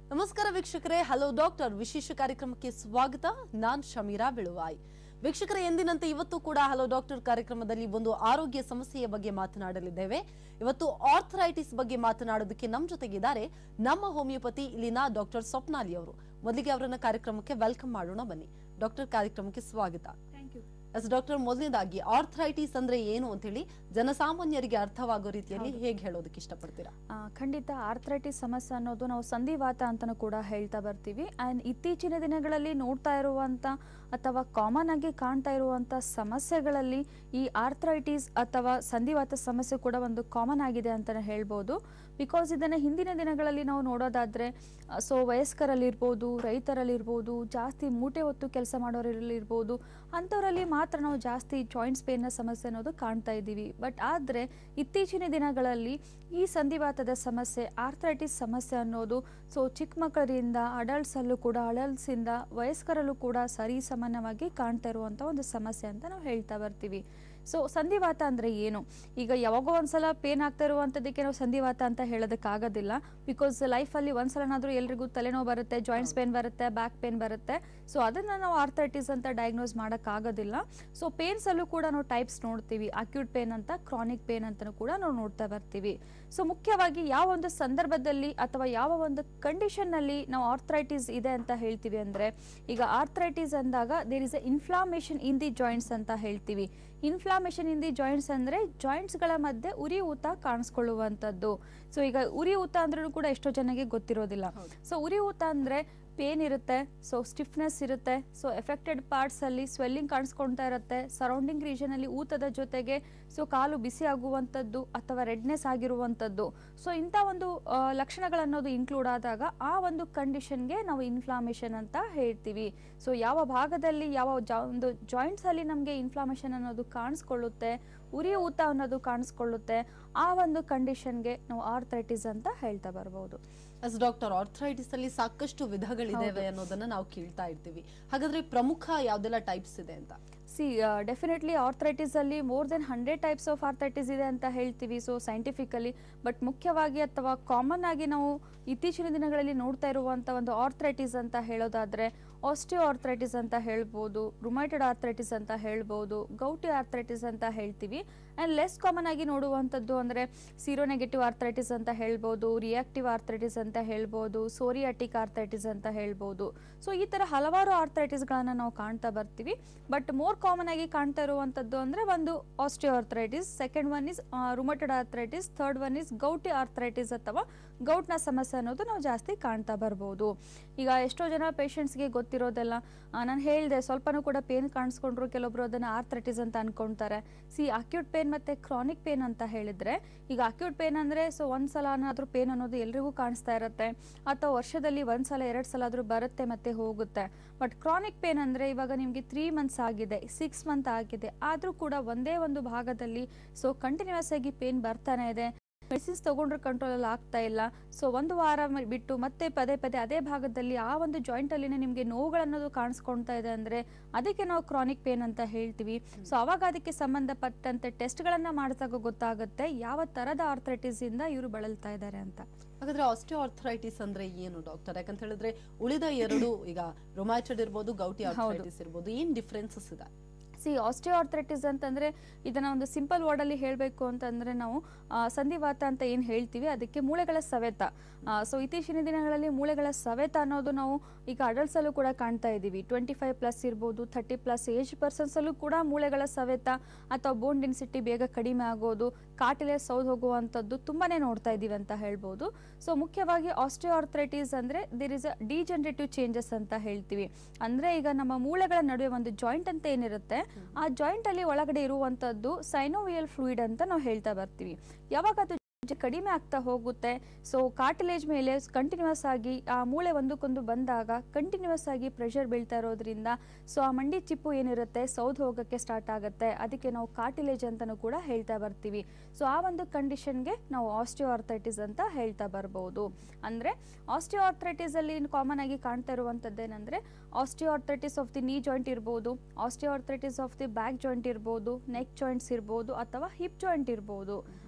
ನಮಸ್ಕಾರ ವೀಕ್ಷಕರೇ hello doctor ವಿಶೇಷ ಕಾರ್ಯಕ್ರಮಕ್ಕೆ ಸ್ವಾಗತ ನಾನ್ ಶಮೀರಾ ಬಿಳುವಾಯ್ ವೀಕ್ಷಕರೇ ಎಂದಿನಂತೆ ಇವತ್ತು ಕೂಡ ಹಲೋ ಡಾಕ್ಟರ್ ಕಾರ್ಯಕ್ರಮದಲ್ಲಿ ಒಂದು ಆರೋಗ್ಯ ಸಮಸ್ಯೆಯ ಬಗ್ಗೆ ಮಾತನಾಡಲಿದ್ದೇವೆ ಇವತ್ತು ಆರ್ಥರೈಟಿಸ್ ಬಗ್ಗೆ ಮಾತನಾಡೋದಕ್ಕೆ ನಮ್ಮ ಜೊತೆಗಿದ್ದಾರೆ ನಮ್ಮ ಹೋಮಿಯೋಪತಿ ಇಲ್ಲಿನ ಡಾಕ್ಟರ್ ಸ್ವಪ್ನಾಲಿ ಅವರು ಮೊದಲಿಗೆ ಅವರನ್ನ ಕಾರ್ಯಕ್ರಮಕ್ಕೆ ವೆಲ್ಕಮ್ ಮಾಡೋಣ ಬನ್ನಿ ಡಾಕ್ಟರ್ ಕಾರ್ಯಕ್ರಮಕ್ಕೆ ಸ್ವಾಗತ ಥ್ಯಾಂಕ್ ಯು ಎಸ್ ಡಾಕ್ಟರ್ ಮೊದಲನೇದಾಗಿ ಆರ್ಥರೈಟಿಸ್ ಅಂದ್ರೆ ಏನು ಅಂತ ಹೇಳಿ ಜನಸಾಮಾನ್ಯರಿಗೆ ಅರ್ಥವಾಗೋ ರೀತಿಯಲ್ಲಿ ಹೇಗೆ ಹೇಳೋದಕ್ಕೆ ಇಷ್ಟಪಡ್ತೀರಾ ಆ, ಖಂಡಿತ ಆರ್ಥರೈಟಿಸ್ ಸಮಸ್ಯೆ ಅನ್ನೋದು ನಾವು ಸಂಧಿವಾತ ಅಂತಲೂ ಕೂಡ ಹೇಳ್ತಾ ಬರ್ತೀವಿ ಆ್ಯಂಡ್ ಇತ್ತೀಚಿನ ದಿನಗಳಲ್ಲಿ ನೋಡ್ತಾ ಇರುವಂಥ ಅಥವಾ ಕಾಮನ್ ಆಗಿ ಕಾಣ್ತಾ ಇರುವಂಥ ಸಮಸ್ಯೆಗಳಲ್ಲಿ ಈ ಆರ್ಥರೈಟಿಸ್ ಅಥವಾ ಸಂಧಿವಾತ ಸಮಸ್ಯೆ ಕೂಡ ಒಂದು ಕಾಮನ್ ಆಗಿದೆ ಅಂತಲೇ ಹೇಳ್ಬೋದು ಬಿಕಾಸ್ ಇದನ್ನು ಹಿಂದಿನ ದಿನಗಳಲ್ಲಿ ನಾವು ನೋಡೋದಾದರೆ ಸೊ ವಯಸ್ಕರಲ್ಲಿರ್ಬೋದು ರೈತರಲ್ಲಿರ್ಬೋದು ಜಾಸ್ತಿ ಮೂಟೆ ಹೊತ್ತು ಕೆಲಸ ಮಾಡೋರಲ್ಲಿರ್ಬೋದು ಅಂಥವರಲ್ಲಿ ಮಾತ್ರ ನಾವು ಜಾಸ್ತಿ ಜಾಯಿಂಟ್ಸ್ ಪೇನ್ನ ಸಮಸ್ಯೆ ಅನ್ನೋದು ಕಾಣ್ತಾ ಇದ್ದೀವಿ ಬಟ್ ಆದರೆ ಇತ್ತೀಚಿನ ದಿನಗಳಲ್ಲಿ ಈ ಸಂಧಿವಾತದ ಸಮಸ್ಯೆ ಆರ್ಥರೈಟಿಸ್ ಸಮಸ್ಯೆ ಅನ್ನೋದು ಸೊ ಚಿಕ್ಕ ಮಕ್ಕಳಿಂದ ಅಡಲ್ಟ್ಸಲ್ಲೂ ಕೂಡ ಅಡಲ್ಟ್ಸಿಂದ ವಯಸ್ಕರಲ್ಲೂ ಕೂಡ ಸರಿ ಸಮಾನವಾಗಿ ಕಾಣ್ತಾ ಇರುವಂಥ ಒಂದು ಸಮಸ್ಯೆ ಅಂತ ನಾವು ಹೇಳ್ತಾ ಬರ್ತೀವಿ ಸೊ ಸಂಧಿವಾತ ಅಂದರೆ ಏನು ಈಗ ಯಾವಾಗೋ ಒಂದ್ಸಲ ಪೇನ್ ಆಗ್ತಾ ಇರುವಂಥದ್ದಕ್ಕೆ ನಾವು ಸಂಧಿವಾತ ಅಂತ ಹೇಳೋದಕ್ಕಾಗೋದಿಲ್ಲ ಬಿಕಾಸ್ ಲೈಫಲ್ಲಿ ಒಂದ್ಸಲನಾದರೂ ಎಲ್ರಿಗೂ ತಲೆನೋವು ಬರುತ್ತೆ ಜಾಯಿಂಟ್ಸ್ ಪೇನ್ ಬರುತ್ತೆ ಬ್ಯಾಕ್ ಪೇನ್ ಬರುತ್ತೆ ಸೊ ಅದನ್ನು ನಾವು ಆರ್ಥರೈಟಿಸ್ ಅಂತ ಡಯಾಗ್ನೋಸ್ ಮಾಡೋಕ್ಕಾಗೋದಿಲ್ಲ ಸೊ ಪೇನ್ಸಲ್ಲೂ ಕೂಡ ನಾವು ಟೈಪ್ಸ್ ನೋಡ್ತೀವಿ ಅಕ್ಯೂಟ್ ಪೇನ್ ಅಂತ ಕ್ರಾನಿಕ್ ಪೇನ್ ಅಂತಲೂ ಕೂಡ ನಾವು ನೋಡ್ತಾ ಬರ್ತೀವಿ ಸೊ ಮುಖ್ಯವಾಗಿ ಯಾವ ಒಂದು ಸಂದರ್ಭದಲ್ಲಿ ಅಥವಾ ಯಾವ ಒಂದು ಕಂಡೀಷನ್ನಲ್ಲಿ ನಾವು ಆರ್ಥರೈಟಿಸ್ ಇದೆ ಅಂತ ಹೇಳ್ತೀವಿ ಅಂದರೆ ಈಗ ಆರ್ಥರೈಟಿಸ್ ಅಂದಾಗ there is a inflammation in the joints ಅಂತ ಹೇಳ್ತೀವಿ ಇನ್ಫ್ಲಾಮೇಷನ್ ಇನ್ ದಿ ಜಾಯಿಂಟ್ಸ್ ಅಂದರೆ ಜಾಯಿಂಟ್ಸ್ಗಳ ಮಧ್ಯೆ ಉರಿ ಊತ ಕಾಣಿಸ್ಕೊಳ್ಳುವಂಥದ್ದು ಸೊ ಈಗ ಉರಿ ಊತ ಅಂದ್ರೂ ಕೂಡ ಎಷ್ಟೋ ಜನಕ್ಕೆ ಗೊತ್ತಿರೋದಿಲ್ಲ ಸೊ ಉರಿ ಊತ ಅಂದರೆ ಪೇನ್ ಇರುತ್ತೆ ಸೊ ಸ್ಟಿಫ್ನೆಸ್ ಇರುತ್ತೆ ಸೊ ಎಫೆಕ್ಟೆಡ್ ಪಾರ್ಟ್ಸಲ್ಲಿ ಸ್ವೆಲ್ಲಿಂಗ್ ಕಾಣಿಸ್ಕೊಳ್ತಾ ಇರುತ್ತೆ ಸರೌಂಡಿಂಗ್ ರೀಜನಲ್ಲಿ ಊತದ ಜೊತೆಗೆ ಸೊ ಕಾಲು ಬಿಸಿ ಆಗುವಂಥದ್ದು ಅಥವಾ ರೆಡ್ನೆಸ್ ಆಗಿರುವಂಥದ್ದು ಸೊ ಇಂಥ ಒಂದು ಆ, ಲಕ್ಷಣಗಳನ್ನೋದು ಇನ್ಕ್ಲೂಡ್ ಆದಾಗ ಆ ಒಂದು ಕಂಡೀಷನ್ಗೆ ನಾವು ಇನ್ಫ್ಲಾಮೇಷನ್ ಅಂತ ಹೇಳ್ತೀವಿ ಸೊ ಯಾವ ಭಾಗದಲ್ಲಿ ಯಾವ ಜಾ ಒಂದು ಜಾಯಿಂಟ್ಸಲ್ಲಿ ನಮಗೆ ಇನ್ಫ್ಲಾಮೇಷನ್ ಅನ್ನೋದು ಕಾಣಿಸ್ಕೊಳ್ಳುತ್ತೆ ಉರಿ ಊತ ಅನ್ನೋದು ಕಾಣಿಸ್ಕೊಳ್ಳುತ್ತೆ ಆ ಒಂದು ಕಂಡೀಷನ್ಗೆ ನಾವು ಆರ್ಥರೈಟಿಸ್ ಅಂತ ಹೇಳ್ತಾ ಬರ್ಬೋದು ಎಸ್ ಡಾಕ್ಟರ್ ಆರ್ಥರೈಟಿಸ್ ಅಲ್ಲಿ ಸಾಕಷ್ಟು ವಿಧಗಳಿದಾವೆ ಅನ್ನೋದನ್ನ ನಾವು ಕೇಳ್ತಾ ಇರ್ತೀವಿ ಹಾಗಾದ್ರೆ ಪ್ರಮುಖ ಯಾವ್ದೆಲ್ಲ ಟೈಪ್ಸ್ ಇದೆ ಅಂತ ಸಿ ಡೆಫಿನೆಟ್ಲಿ ಆರ್ಥರೈಟಿಸ್ ಅಲ್ಲಿ more than hundred types of arthritis ಇದೆ ಅಂತ ಹೇಳ್ತೀವಿ ಸೊ ಸೈಂಟಿಫಿಕಲಿ ಬಟ್ ಮುಖ್ಯವಾಗಿ ಅಥವಾ ಕಾಮನ್ ಆಗಿ ನಾವು ಇತ್ತೀಚಿನ ದಿನಗಳಲ್ಲಿ ನೋಡ್ತಾ ಇರುವಂಥ ಒಂದು ಆರ್ಥರೈಟಿಸ್ ಅಂತ ಹೇಳೋದಾದ್ರೆ ಆಸ್ಟಿಯೋ ಆರ್ಥರೈಟಿಸ್ ಅಂತ ಹೇಳ್ಬೋದು ರುಮೈಟೆಡ್ ಆರ್ಥರೈಟಿಸ್ ಅಂತ ಹೇಳ್ಬೋದು ಗೌಟಿ ಆರ್ಥರೈಟಿಸ್ ಅಂತ ಹೇಳ್ತೀವಿ ಆ್ಯಂಡ್ ಲೆಸ್ ಕಾಮನ್ ಆಗಿ ನೋಡುವಂಥದ್ದು ಅಂದರೆ ಸೀರೋ ನೆಗೆಟಿವ್ ಆರ್ಥರೈಟಿಸ್ ಅಂತ ಹೇಳ್ಬೋದು ರಿಯಾಕ್ಟಿವ್ ಆರ್ಥರೈಟಿಸ್ ಅಂತ ಹೇಳ್ಬೋದು ಸೋರಿಯಾಟಿಕ್ ಆರ್ಥರೈಟಿಸ್ ಅಂತ ಹೇಳ್ಬೋದು ಸೊ ಈ ಥರ ಹಲವಾರು ಆರ್ಥರೈಟಿಸ್ಗಳನ್ನು ನಾವು ಕಾಣ್ತಾ ಬರ್ತೀವಿ ಬಟ್ ಮೋರ್ ಕಾಮನ್ ಆಗಿ ಕಾಣ್ತಾ ಇರುವಂಥದ್ದು ಅಂದರೆ ಒಂದು osteoarthritis second one is rheumatoid arthritis third one is gouty arthritis ಅಥವಾ ಗೌಟ್ನ ಸಮಸ್ಯೆ ಅನ್ನೋದು ನಾವು ಜಾಸ್ತಿ ಕಾಣ್ತಾ ಬರ್ಬೋದು ಈಗ ಎಷ್ಟೋ ಜನ ಪೇಷಂಟ್ಸ್ಗೆ ಗೊತ್ತಿರೋದೆಲ್ಲ ನಾನು ಹೇಳಿದೆ ಸ್ವಲ್ಪನೂ ಕೂಡ ಪೇನ್ ಕಾಣಿಸ್ಕೊಂಡ್ರು ಕೆಲವೊಬ್ರು ಅದನ್ನು ಆರ್ಥರೈಟಿಸ್ ಅಂತ ಅನ್ಕೊಂತಾರೆ ಸಿ ಅಕ್ಯೂಟ್ ಪೇನ್ ಮತ್ತು ಕ್ರಾನಿಕ್ ಪೇನ್ ಅಂತ ಹೇಳಿದ್ರೆ ಈಗ ಅಕ್ಯೂಟ್ ಪೇನ್ ಅಂದರೆ ಸೊ ಒಂದು ಸಲ ಆದ್ರೂ ಪೇನ್ ಅನ್ನೋದು ಎಲ್ರಿಗೂ ಕಾಣಿಸ್ತಾ ಇರುತ್ತೆ ಅಥವಾ ವರ್ಷದಲ್ಲಿ ಒಂದು ಸಲ ಎರಡು ಸಲ ಆದರೂ ಬರುತ್ತೆ ಮತ್ತೆ ಹೋಗುತ್ತೆ ಬಟ್ ಕ್ರಾನಿಕ್ ಪೇನ್ ಅಂದರೆ ಇವಾಗ ನಿಮಗೆ ತ್ರೀ ಮಂತ್ಸ್ ಆಗಿದೆ ಸಿಕ್ಸ್ ಮಂತ್ ಆಗಿದೆ ಆದರೂ ಕೂಡ ಒಂದೇ ಒಂದು ಭಾಗದಲ್ಲಿ ಸೊ ಕಂಟಿನ್ಯೂಸ್ ಆಗಿ ಪೇನ್ ಬರ್ತಾನೆ ಇದೆ ಮೆಡಿಸಿನ್ಸ್ ತಗೊಂಡ್ರೆ ಕಂಟ್ರೋಲ್ ಆಗ್ತಾ ಇಲ್ಲ ಸೊ ಒಂದು ವಾರ ಮ- ಬಿಟ್ಟು ಮತ್ತೆ ಪದೇ ಪದೇ ಅದೇ ಭಾಗದಲ್ಲಿ ಆ ಒಂದು ಜಾಯಿಂಟ್ ಅಲ್ಲಿನೇ ನಿಮಗೆ ನೋವುಗಳನ್ನೋದು ಕಾಣಿಸ್ಕೊಳ್ತಾ ಇದೆ ಅಂದ್ರೆ ಅದಕ್ಕೆ ನಾವು ಕ್ರಾನಿಕ್ ಪೇನ್ ಅಂತ ಹೇಳ್ತೀವಿ ಸೊ ಅವಾಗ ಅದಕ್ಕೆ ಸಂಬಂಧಪಟ್ಟಂತೆ ಟೆಸ್ಟ್ಗಳನ್ನ ಮಾಡಿದಾಗ ಗೊತ್ತಾಗುತ್ತೆ ಯಾವ ತರದ ಆರ್ಥರೈಟಿಸ್ ಇಂದ ಇವರು ಬಳಲ್ತಾ ಇದ್ದಾರೆ ಅಂತ ಹಾಗಾದ್ರೆ ಆಸ್ಟಿಯೋ ಆರ್ಥರೈಟಿಸ್ ಅಂದ್ರೆ ಏನು ಡಾಕ್ಟರ್ ಯಾಕಂತ ಹೇಳಿದ್ರೆ ಉಳಿದ ಎರಡು ಈಗ ರೊಮ್ಯಾಟೆಡ್ ಇರ್ಬೋದು ಗೌಟಿ ಆರ್ಥರೈಟಿಸ್ ಇರ್ಬೋದು ಏನ್ ಡಿಫ್ರೆನ್ಸಸ್ ಇದೆ ಸಿ ಆಸ್ಟಿಯೋ ಆರ್ಥರೈಟಿಸ್ ಅಂತಂದರೆ ಇದನ್ನು ಒಂದು ಸಿಂಪಲ್ ವರ್ಡಲ್ಲಿ ಹೇಳಬೇಕು ಅಂತಂದರೆ ನಾವು ಆ, ಸಂಧಿವಾತ ಅಂತ ಏನು ಹೇಳ್ತೀವಿ ಅದಕ್ಕೆ ಮೂಳೆಗಳ ಸವೆತ ಸೊ ಇತ್ತೀಚಿನ ದಿನಗಳಲ್ಲಿ ಮೂಳೆಗಳ ಸವೆತ ಅನ್ನೋದು ನಾವು ಈಗ ಅಡಲ್ಟ್ಸಲ್ಲೂ ಕೂಡ ಕಾಣ್ತಾ ಇದ್ದೀವಿ ಟ್ವೆಂಟಿ ಫೈವ್ ಪ್ಲಸ್ ಇರ್ಬೋದು ಥರ್ಟಿ ಪ್ಲಸ್ ಏಜ್ ಪರ್ಸನ್ಸಲ್ಲೂ ಕೂಡ ಮೂಳೆಗಳ ಸವೆತ ಅಥವಾ ಬೋನ್ ಡೆನ್ಸಿಟಿ ಬೇಗ ಕಡಿಮೆ ಆಗೋದು ಕಾಟಿಲೆ ಸೌದು ಹೋಗುವಂಥದ್ದು ತುಂಬಾ ನೋಡ್ತಾ ಇದ್ದೀವಿ ಅಂತ ಹೇಳ್ಬೋದು ಸೊ ಮುಖ್ಯವಾಗಿ ಆಸ್ಟಿಯೋ ಆರ್ಥರೈಟಿಸ್ ಅಂದರೆ there is a degenerative changes ಅಂತ ಹೇಳ್ತೀವಿ ಅಂದರೆ ಈಗ ನಮ್ಮ ಮೂಳೆಗಳ ನಡುವೆ ಒಂದು ಜಾಯಿಂಟ್ ಅಂತ ಏನಿರುತ್ತೆ ಆ ಜಾಯಿಂಟ್ ಅಲ್ಲಿ ಒಳಗಡೆ ಇರುವಂತದ್ದು ಸೈನೋವಿಯಲ್ ಫ್ಲೂಯಿಡ್ ಅಂತ ನಾವು ಹೇಳ್ತಾ ಬರ್ತೀವಿ ಯಾವಾಗ ಅದು ಜ- ಕಡಿಮೆ ಆಗ್ತಾ ಹೋಗುತ್ತೆ ಸೊ ಕಾರ್ಟಿಲೇಜ್ ಮೇಲೆ ಕಂಟಿನ್ಯೂಸ್ ಆಗಿ ಆ ಮೂಳೆ ಒಂದಕ್ಕೊಂದು ಬಂದಾಗ ಕಂಟಿನ್ಯೂಸ್ ಆಗಿ ಪ್ರೆಷರ್ ಬೀಳ್ತಾ ಇರೋದ್ರಿಂದ ಸೊ ಆ ಮಂಡಿ ಚಿಪ್ಪು ಏನಿರುತ್ತೆ ಸೌದ್ ಹೋಗೋಕ್ಕೆ ಸ್ಟಾರ್ಟ್ ಆಗುತ್ತೆ ಅದಕ್ಕೆ ನಾವು ಕಾರ್ಟಿಲೇಜ್ ಅಂತಲೂ ಕೂಡ ಹೇಳ್ತಾ ಬರ್ತೀವಿ ಸೊ ಆ ಒಂದು ಕಂಡೀಷನ್ಗೆ ನಾವು ಆಸ್ಟಿಯೋ ಆರ್ಥರೈಟಿಸ್ ಅಂತ ಹೇಳ್ತಾ ಬರ್ಬೋದು ಅಂದರೆ ಆಸ್ಟಿಯೋ ಆರ್ಥರೈಟಿಸ್ ಅಲ್ಲಿ ಕಾಮನ್ ಆಗಿ ಕಾಣ್ತಾ ಇರುವಂಥದ್ದು ಏನಂದ್ರೆ osteoarthritis of the knee joint ಇರ್ಬೋದು osteoarthritis of the back joint ಇರ್ಬೋದು ನೆಕ್ ಜಾಯಿಂಟ್ಸ್ ಇರ್ಬೋದು ಅಥವಾ ಹಿಪ್ ಜಾಯಿಂಟ್ ಇರ್ಬೋದು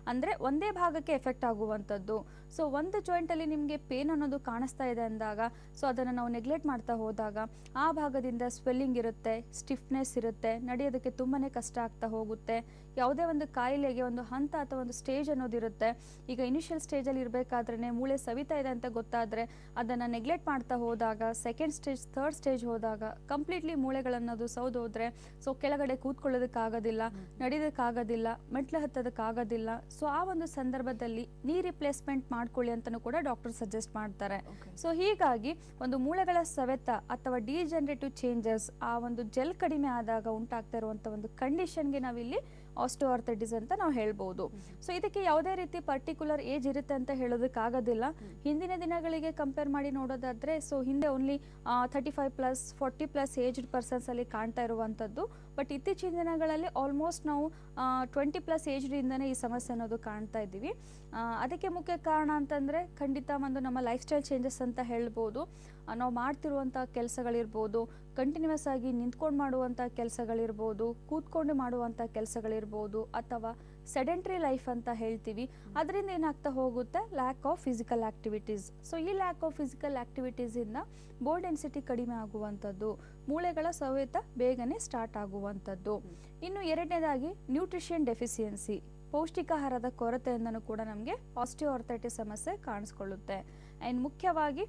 ಅಂದರೆ ಒಂದೇ ಭಾಗಕ್ಕೆ ಎಫೆಕ್ಟ್ ಆಗುವಂಥದ್ದು ಸೊ ಒಂದು ಜಾಯಿಂಟಲ್ಲಿ ನಿಮಗೆ ಪೇನ್ ಅನ್ನೋದು ಕಾಣಿಸ್ತಾ ಇದೆ ಅಂದಾಗ ಸೊ ಅದನ್ನು ನಾವು ನೆಗ್ಲೆಕ್ಟ್ ಮಾಡ್ತಾ ಹೋದಾಗ ಆ ಭಾಗದಿಂದ ಸ್ವೆಲ್ಲಿಂಗ್ ಇರುತ್ತೆ ಸ್ಟಿಫ್ನೆಸ್ ಇರುತ್ತೆ ನಡೆಯೋದಕ್ಕೆ ತುಂಬಾ ಕಷ್ಟ ಆಗ್ತಾ ಹೋಗುತ್ತೆ ಯಾವುದೇ ಒಂದು ಕಾಯಿಲೆಗೆ ಒಂದು ಹಂತ ಅಥವಾ ಒಂದು ಸ್ಟೇಜ್ ಅನ್ನೋದಿರುತ್ತೆ ಈಗ ಇನಿಷಿಯಲ್ ಸ್ಟೇಜಲ್ಲಿ ಇರಬೇಕಾದ್ರೆ ಮೂಳೆ ಸವಿತಾ ಇದೆ ಅಂತ ಗೊತ್ತಾದರೆ ಅದನ್ನು ನೆಗ್ಲೆಕ್ಟ್ ಮಾಡ್ತಾ ಹೋದಾಗ ಸೆಕೆಂಡ್ ಸ್ಟೇಜ್ ಥರ್ಡ್ ಸ್ಟೇಜ್ ಹೋದಾಗ ಕಂಪ್ಲೀಟ್ಲಿ ಮೂಳೆಗಳನ್ನೋದು ಸೌದೋದ್ರೆ ಸೊ ಕೆಳಗಡೆ ಕೂತ್ಕೊಳ್ಳೋದಕ್ಕಾಗೋದಿಲ್ಲ ನಡೆಯೋದಕ್ಕಾಗೋದಿಲ್ಲ ಮೆಟ್ಲು ಹತ್ತೋದಕ್ಕಾಗೋದಿಲ್ಲ ಸೊ ಆ ಒಂದು ಸಂದರ್ಭದಲ್ಲಿ ನೀ ರಿಪ್ಲೇಸ್ಮೆಂಟ್ ಮಾಡ್ಕೊಳ್ಳಿ ಅಂತಲೂ ಕೂಡ ಡಾಕ್ಟರ್ ಸಜೆಸ್ಟ್ ಮಾಡ್ತಾರೆ ಸೊ ಹೀಗಾಗಿ ಒಂದು ಮೂಳೆಗಳ ಸವೆತ ಅಥವಾ ಡಿಜನರೇಟಿವ್ ಚೇಂಜಸ್ ಆ ಒಂದು ಜೆಲ್ ಕಡಿಮೆ ಆದಾಗ ಉಂಟಾಗ್ತಾ ಇರುವಂಥ ಒಂದು ಕಂಡೀಷನ್ಗೆ ನಾವಿಲ್ಲಿ ಆಸ್ಟೋಆರ್ಥೈಟಿಸ್ ಅಂತ ನಾವು ಹೇಳ್ಬೋದು ಸೊ ಇದಕ್ಕೆ ಯಾವುದೇ ರೀತಿ ಪರ್ಟಿಕ್ಯುಲರ್ ಏಜ್ ಇರುತ್ತೆ ಅಂತ ಹೇಳೋದಕ್ಕಾಗೋದಿಲ್ಲ ಹಿಂದಿನ ದಿನಗಳಿಗೆ ಕಂಪೇರ್ ಮಾಡಿ ನೋಡೋದಾದ್ರೆ ಸೊ ಹಿಂದೆ only thirty five plus forty plus aged persons ಅಲ್ಲಿ ಕಾಣ್ತಾ ಇರುವಂಥದ್ದು ಬಟ್ ಇತ್ತೀಚಿನ ದಿನಗಳಲ್ಲಿ ಆಲ್ಮೋಸ್ಟ್ ನಾವು ಟ್ವೆಂಟಿ ಪ್ಲಸ್ ಏಜ್ಡಿಂದನೇ ಈ ಸಮಸ್ಯೆ ಅನ್ನೋದು ಕಾಣ್ತಾ ಇದ್ದೀವಿ ಆ, ಅದಕ್ಕೆ ಮುಖ್ಯ ಕಾರಣ ಅಂತಂದರೆ ಖಂಡಿತ ಒಂದು ನಮ್ಮ ಲೈಫ್ ಸ್ಟೈಲ್ ಚೇಂಜಸ್ ಅಂತ ಹೇಳ್ಬೋದು ಆ, ನಾವು ಮಾಡ್ತಿರುವಂಥ ಕೆಲಸಗಳಿರ್ಬೋದು ಕಂಟಿನ್ಯೂಸ್ ಆಗಿ ನಿಂತ್ಕೊಂಡು ಮಾಡುವಂಥ ಕೆಲಸಗಳಿರ್ಬೋದು ಕೂತ್ಕೊಂಡು ಮಾಡುವಂಥ ಕೆಲಸಗಳಿರ್ಬೋದು ಅಥವಾ ಸೆಡೆಂಟ್ರಿ ಲೈಫ್ ಅಂತ ಹೇಳ್ತೀವಿ ಅದರಿಂದ ಏನಾಗ್ತಾ ಹೋಗುತ್ತೆ lack of physical activities so ಈ ಲ್ಯಾಕ್ ಆಫ್ ಫಿಸಿಕಲ್ ಆಕ್ಟಿವಿಟೀಸಿಂದ ಬೋನ್ ಡೆನ್ಸಿಟಿ ಕಡಿಮೆ ಆಗುವಂಥದ್ದು ಮೂಳೆಗಳ ಸವೆತ ಬೇಗನೆ ಸ್ಟಾರ್ಟ್ ಆಗುವಂಥದ್ದು ಇನ್ನು ಎರಡನೇದಾಗಿ ನ್ಯೂಟ್ರಿಷನ್ ಡೆಫಿಸಿಯನ್ಸಿ ಪೌಷ್ಟಿಕಾಹಾರದ ಕೊರತೆಯಿಂದನೂ ಕೂಡ ನಮಗೆ ಆಸ್ಟಿಯೋಆರ್ಥೈಟಿಸ್ ಸಮಸ್ಯೆ ಕಾಣಿಸ್ಕೊಳ್ಳುತ್ತೆ ಆ್ಯಂಡ್ ಮುಖ್ಯವಾಗಿ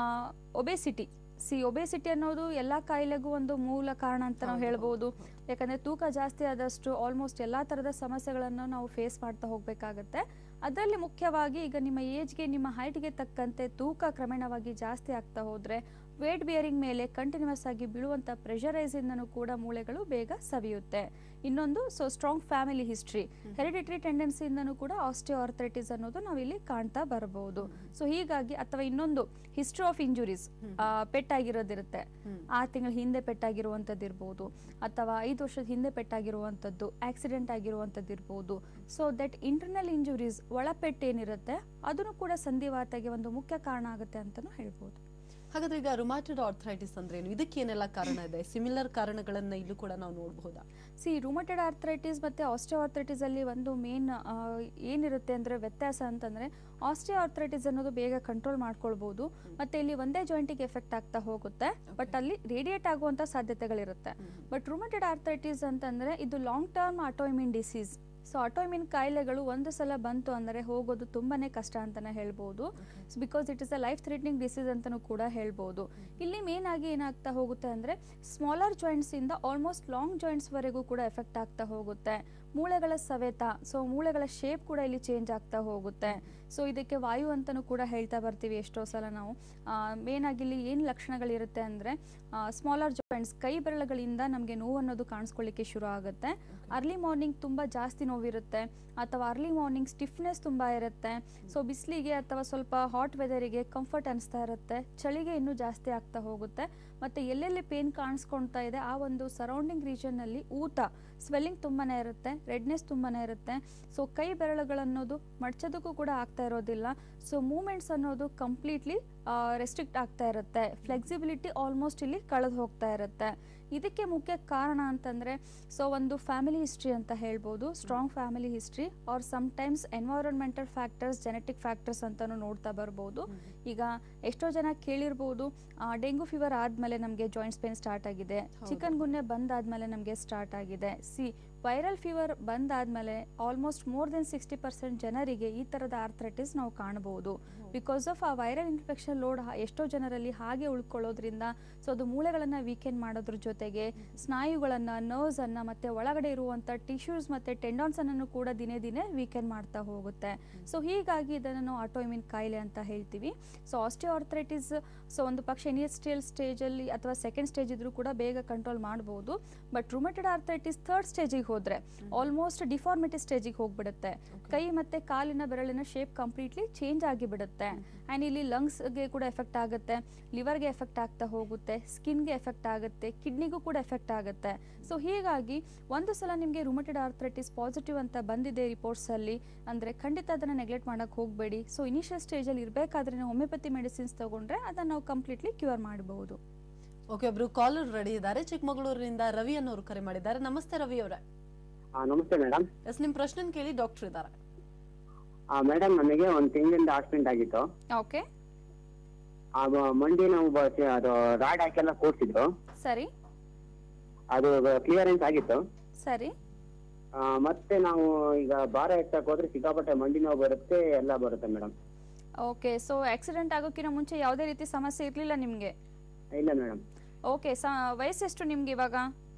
ಒಬೆಸಿಟಿ ಸಿ ಒಬೆಸಿಟಿ ಅನ್ನೋದು ಎಲ್ಲ ಕಾಯಿಲೆಗೂ ಒಂದು ಮೂಲ ಕಾರಣ ಅಂತ ನಾವು ಹೌದು, ಹೇಳ್ಬೋದು ಯಾಕಂದರೆ ತೂಕ ಜಾಸ್ತಿ ಆದಷ್ಟು ಆಲ್ಮೋಸ್ಟ್ ಎಲ್ಲ ಥರದ ಸಮಸ್ಯೆಗಳನ್ನು ನಾವು ಫೇಸ್ ಮಾಡ್ತಾ ಹೋಗಬೇಕಾಗತ್ತೆ ಅದರಲ್ಲಿ ಮುಖ್ಯವಾಗಿ ಈಗ ನಿಮ್ಮ ಏಜ್ಗೆ ನಿಮ್ಮ ಹೈಟ್ಗೆ ತಕ್ಕಂತೆ ತೂಕ ಕ್ರಮೇಣವಾಗಿ ಜಾಸ್ತಿ ಆಗ್ತಾ ಹೋದರೆ ವೇಟ್ ಬಿಯರಿಂಗ್ ಮೇಲೆ ಕಂಟಿನ್ಯೂಸ್ ಆಗಿ ಬೀಳುವಂಥ ಪ್ರೆಷರೈಸಿಂದನೂ ಕೂಡ ಮೂಳೆಗಳು ಬೇಗ ಸವಿಯುತ್ತೆ ಇನ್ನೊಂದು so strong family history hereditary ಟೆಂಡೆನ್ಸಿಯಿಂದನೂ ಕೂಡ ಆಸ್ಟಿಯೋಆರ್ಥೈಟಿಸ್ ಅನ್ನೋದು ನಾವಿಲ್ಲಿ ಕಾಣ್ತಾ ಬರಬಹುದು ಸೊ ಹೀಗಾಗಿ ಅಥವಾ ಇನ್ನೊಂದು ಹಿಸ್ಟ್ರಿ ಆಫ್ ಇಂಜುರೀಸ್ ಪೆಟ್ಟಾಗಿರೋದಿರುತ್ತೆ ಆರು ತಿಂಗಳ ಹಿಂದೆ ಪೆಟ್ಟಾಗಿರುವಂಥದ್ದು ಇರ್ಬೋದು ಅಥವಾ ಐದು ವರ್ಷದ ಹಿಂದೆ ಪೆಟ್ಟಾಗಿರುವಂಥದ್ದು ಆಕ್ಸಿಡೆಂಟ್ ಆಗಿರುವಂಥದ್ದು ಇರ್ಬೋದು ಸೊ ದಟ್ ಇಂಟರ್ನಲ್ ಇಂಜುರೀಸ್ ಒಳಪೆಟ್ಟು ಏನಿರುತ್ತೆ ಅದನ್ನು ಕೂಡ ಸಂಧಿವಾತಗೆ ಒಂದು ಮುಖ್ಯ ಕಾರಣ ಆಗುತ್ತೆ ಅಂತಲೂ ಹೇಳ್ಬೋದು ಹಾಗಾದ್ರೆ ಈಗ ರುಮಾಟೆಡ್ ಆರ್ಥರೈಟಿಸ್ ಅಂದ್ರೆ ಏನು ಇದಕ್ಕೇನೆಲ್ಲ ಕಾರಣ ಇದೆ ಸಿಮಿಲರ್ ಕಾರಣಗಳನ್ನ ಇಲ್ಲೂ ಕೂಡ ನಾವು ನೋಡಬಹುದಾ ಸಿ ರೂಮಟೆಡ್ ಆರ್ಥರೈಟಿಸ್ ಮತ್ತು ಆಸ್ಟಿಯೋಆರ್ಥರೈಟಿಸ್ ಅಲ್ಲಿ ಒಂದು ಮೇನ್ ಏನಿರುತ್ತೆ ಅಂದರೆ ವ್ಯತ್ಯಾಸ ಅಂತಂದರೆ ಆಸ್ಟಿಯೋಆರ್ಥರೈಟಿಸ್ ಅನ್ನೋದು ಬೇಗ ಕಂಟ್ರೋಲ್ ಮಾಡ್ಕೊಳ್ಬೋದು ಮತ್ತು ಇಲ್ಲಿ ಒಂದೇ ಜಾಯಿಂಟಿಗೆ ಎಫೆಕ್ಟ್ ಆಗ್ತಾ ಹೋಗುತ್ತೆ ಬಟ್ ಅಲ್ಲಿ ರೇಡಿಯೇಟ್ ಆಗುವಂಥ ಸಾಧ್ಯತೆಗಳಿರುತ್ತೆ ಬಟ್ ರೂಮಟೆಡ್ ಆರ್ಥರೈಟಿಸ್ ಅಂತಂದರೆ ಇದು long term autoimmune disease so autoimmune ಕಾಯಿಲೆಗಳು ಒಂದು ಸಲ ಬಂತು ಅಂದರೆ ಹೋಗೋದು ತುಂಬಾನೇ ಕಷ್ಟ ಅಂತಲೇ ಹೇಳ್ಬೋದು because it is a life threatening disease ಅಂತಲೂ ಕೂಡ ಹೇಳ್ಬೋದು ಇಲ್ಲಿ ಮೇನ್ ಆಗಿ ಏನಾಗ್ತಾ ಹೋಗುತ್ತೆ ಅಂದರೆ ಸ್ಮಾಲರ್ ಜಾಯಿಂಟ್ಸಿಂದ ಆಲ್ಮೋಸ್ಟ್ ಲಾಂಗ್ ಜಾಯಿಂಟ್ಸ್ವರೆಗೂ ಕೂಡ ಎಫೆಕ್ಟ್ ಆಗ್ತಾ ಹೋಗುತ್ತೆ ಮೂಳೆಗಳ ಸವೆತ ಸೊ ಮೂಳೆಗಳ ಶೇಪ್ ಕೂಡ ಇಲ್ಲಿ ಚೇಂಜ್ ಆಗ್ತಾ ಹೋಗುತ್ತೆ ಸೊ ಇದಕ್ಕೆ ವಾಯು ಅಂತಲೂ ಕೂಡ ಹೇಳ್ತಾ ಬರ್ತೀವಿ ಎಷ್ಟೋ ಸಲ ನಾವು ಮೇನ್ ಆಗಿ ಇಲ್ಲಿ ಏನು ಲಕ್ಷಣಗಳಿರುತ್ತೆ ಅಂದರೆ ಸ್ಮಾಲರ್ ಜಾಯಿಂಟ್ಸ್ ಕೈ ಬೆರಳುಗಳಿಂದ ನಮಗೆ ನೋವು ಅನ್ನೋದು ಕಾಣಿಸ್ಕೊಳ್ಳಿಕ್ಕೆ ಶುರು ಆಗುತ್ತೆ ಅರ್ಲಿ ಮಾರ್ನಿಂಗ್ ತುಂಬ ಜಾಸ್ತಿ ನೋವಿರುತ್ತೆ ಅಥವಾ ಅರ್ಲಿ ಮಾರ್ನಿಂಗ್ ಸ್ಟಿಫ್ನೆಸ್ ತುಂಬ ಇರುತ್ತೆ ಸೊ ಬಿಸಿಲಿಗೆ ಅಥವಾ ಸ್ವಲ್ಪ ಹಾಟ್ ವೆದರಿಗೆ ಕಂಫರ್ಟ್ ಅನಿಸ್ತಾ ಇರುತ್ತೆ ಚಳಿಗೆ ಇನ್ನೂ ಜಾಸ್ತಿ ಆಗ್ತಾ ಹೋಗುತ್ತೆ ಮತ್ತು ಎಲ್ಲೆಲ್ಲಿ ಪೇನ್ ಕಾಣಿಸ್ಕೊಳ್ತಾ ಇದೆ ಆ ಒಂದು ಸರೌಂಡಿಂಗ್ ರೀಜನ್ನಲ್ಲಿ ಊತ ಸ್ವೆಲ್ಲಿಂಗ್ ತುಂಬಾ ಇರುತ್ತೆ ರೆಡ್ನೆಸ್ ತುಂಬಾ ಇರುತ್ತೆ ಸೊ ಕೈ ಬೆರಳುಗಳನ್ನೋದು ಮಡ್ಚೋದಕ್ಕೂ ಕೂಡ ಆಗ್ತಾ ಇರೋದಿಲ್ಲ ಸೊ ಮೂಮೆಂಟ್ಸ್ ಅನ್ನೋದು ಕಂಪ್ಲೀಟ್ಲಿ ರೆಸ್ಟ್ರಿಕ್ಟ್ ಆಗ್ತಾ ಇರುತ್ತೆ ಫ್ಲೆಕ್ಸಿಬಿಲಿಟಿ ಆಲ್ಮೋಸ್ಟ್ ಇಲ್ಲಿ ಕಳೆದು ಹೋಗ್ತಾ ಇರುತ್ತೆ ಇದಕ್ಕೆ ಮುಖ್ಯ ಕಾರಣ ಅಂತಂದರೆ ಸೊ ಒಂದು ಫ್ಯಾಮಿಲಿ ಹಿಸ್ಟ್ರಿ ಅಂತ ಹೇಳ್ಬೋದು strong family history or sometimes environmental factors genetic factors ಅಂತಲೂ ನೋಡ್ತಾ ಬರ್ಬೋದು ಈಗ ಎಷ್ಟೋ ಜನ ಕೇಳಿರ್ಬೋದು ಡೆಂಗು ಫೀವರ್ ಆದಮೇಲೆ ನಮಗೆ ಜಾಯಿಂಟ್ಸ್ ಪೇನ್ ಸ್ಟಾರ್ಟ್ ಆಗಿದೆ ಹೌದು. ಚಿಕನ್ ಗುನ್ನೆ ಬಂದಾದ್ಮೇಲೆ ನಮಗೆ ಸ್ಟಾರ್ಟ್ ಆಗಿದೆ ಸಿ ವೈರಲ್ ಫೀವರ್ ಬಂದಾದ್ಮೇಲೆ almost more than sixty percent ಜನರಿಗೆ ಈ ಥರದ ಆರ್ಥ್ರೈಟಿಸ್ ನಾವು ಕಾಣಬಹುದು ಬಿಕಾಸ್ ಆಫ್ ಆ ವೈರಲ್ ಇನ್ಫೆಕ್ಷನ್ ಲೋಡ್ ಎಷ್ಟೋ ಜನರಲ್ಲಿ ಹಾಗೆ ಉಳ್ಕೊಳ್ಳೋದ್ರಿಂದ ಸೊ ಅದು ಮೂಳೆಗಳನ್ನು ವೀಕೆಂಡ್ ಮಾಡೋದ್ರ ಜೊತೆಗೆ ಸ್ನಾಯುಗಳನ್ನು ನರ್ವ್ಸನ್ನು ಮತ್ತು ಒಳಗಡೆ ಇರುವಂಥ ಟಿಶ್ಯೂಸ್ ಮತ್ತು ಟೆಂಡಾನ್ಸನ್ನು ಕೂಡ ದಿನೇ ದಿನೇ ವೀಕೆಂಡ್ ಮಾಡ್ತಾ ಹೋಗುತ್ತೆ ಸೊ ಹೀಗಾಗಿ ಇದನ್ನು ನಾವು ಆಟೋಇಮ್ಯೂನ್ ಕಾಯಿಲೆ ಅಂತ ಹೇಳ್ತೀವಿ ಸೊ ಆಸ್ಟಿಯೋಆರ್ಥ್ರೈಟಿಸ್ ಸೊ ಒಂದು ಪಕ್ಷ ಇನಿಯಸ್ಟ್ರಿಯಲ್ ಸ್ಟೇಜಲ್ಲಿ ಅಥವಾ ಸೆಕೆಂಡ್ ಸ್ಟೇಜ್ ಇದ್ರೂ ಕೂಡ ಬೇಗ ಕಂಟ್ರೋಲ್ ಮಾಡ್ಬೋದು ಬಟ್ ರುಮೆಟೆಡ್ ಆರ್ಥ್ರೈಟಿಸ್ ಥರ್ಡ್ ಸ್ಟೇಜಿಗೆ ಹೋದರೆ ಆಲ್ಮೋಸ್ಟ್ ಡಿಫಾರ್ಮಿಟಿ ಸ್ಟೇಜಿಗೆ ಹೋಗ್ಬಿಡುತ್ತೆ ಕೈ ಮತ್ತು ಕಾಲಿನ ಬೆರಳಿನ ಶೇಪ್ ಕಂಪ್ಲೀಟ್ಲಿ ಚೇಂಜ್ ಆಗಿಬಿಡುತ್ತೆ ಆ್ಯಂಡ್ ಇಲ್ಲಿ ಲಂಗ್ಸ್ಗೆ ಕೂಡ ಎಫೆಕ್ಟ್ ಆಗುತ್ತೆ ಲಿವರ್ಗೆ ಎಫೆಕ್ಟ್ ಆಗ್ತಾ ಹೋಗುತ್ತೆ ಸ್ಕಿನ್ಗೆ ಎಫೆಕ್ಟ್ ಆಗುತ್ತೆ ಕಿಡ್ನಿಗೂ ಕೂಡ ಎಫೆಕ್ಟ್ ಆಗುತ್ತೆ ಸೊ ಹೀಗಾಗಿ ಒಂದು ಸಲ ನಿಮಗೆ ರುಮಟೆಡ್ ಆರ್ಥ್ರೈಟಿಸ್ ಪಾಸಿಟಿವ್ ಅಂತ ಬಂದಿದೆ ರಿಪೋರ್ಟ್ಸಲ್ಲಿ ಅಂದರೆ ಖಂಡಿತ ಅದನ್ನು ನೆಗ್ಲೆಕ್ಟ್ ಮಾಡೋಕ್ಕೆ ಹೋಗಬೇಡಿ ಸೊ ಇನಿಷಿಯಲ್ ಸ್ಟೇಜಲ್ಲಿ ಇರಬೇಕಾದ್ರೆ ನೀವು ಹೋಮಿಯೋಪತಿ ಮೆಡಿಸಿನ್ಸ್ ತೊಗೊಂಡ್ರೆ ಅದನ್ನು ನಾವು ಕಂಪ್ಲೀಟ್ಲಿ ಕ್ಯೂರ್ ಮಾಡಬಹುದು ಓಕೆ ಒಬ್ರು ಕಾಲರ್ ರೆಡಿ ಇದ್ದಾರೆ ಚಿಕ್ಕಮಗಳೂರಿನಿಂದ ರವಿ ಅನ್ನೋರು ಕರೆ ಮಾಡಿದ್ದಾರೆ ನಮಸ್ತೆ ರವಿ ಅವರೇ ಆ, ನಮಸ್ತೆ ಮೇಡಮ್ ಎಸ್ ನಿಮ್ ಪ್ರಶ್ನೆ ಕೇಳಿ ಡಾಕ್ಟರ್ ಇದ್ದಾರೆ ಮೇಡಮ್ ನನಗೆ ಒಂದು ತಿಂಗಳಿಂದ ಆಕ್ಸಿಡೆಂಟ್ ಆಗಿತ್ತು ಓಕೆ ಆ ಮ- ಮಂಡಿ ನೋವು ಬ- ಅದು ರಾಡ್ ಹಾಕೆಲ್ಲ ಕೂರ್ಸಿದ್ರು ಸರಿ ಅದು ಕ್ಲಿಯರೆನ್ಸ್ ಆಗಿತ್ತು ಸರಿ ಆ, ಮತ್ತೆ ನಾವು ಈಗ ಭಾರ ಎತ್ತಕ್ಕೆ ಹೋದ್ರೆ ಸಿಕ್ಕಾಪಟ್ಟೆ ಮಂಡಿ ನೋವು ಬರುತ್ತೆ ಎಲ್ಲ ಬರುತ್ತೆ ಮೇಡಮ್ ಓಕೆ ಸೊ ಆಕ್ಸಿಡೆಂಟ್ ಆಗೋಕ್ಕಿಂತ ಮುಂಚೆ ಯಾವುದೇ ರೀತಿ ಸಮಸ್ಯೆ ಇರಲಿಲ್ಲ ನಿಮಗೆ ಇಲ್ಲ ಮೇಡಮ್ ಓಕೆ ಸ ವಯಸ್ಸೆಷ್ಟು ನಿಮ್ಗೆ ಇವಾಗ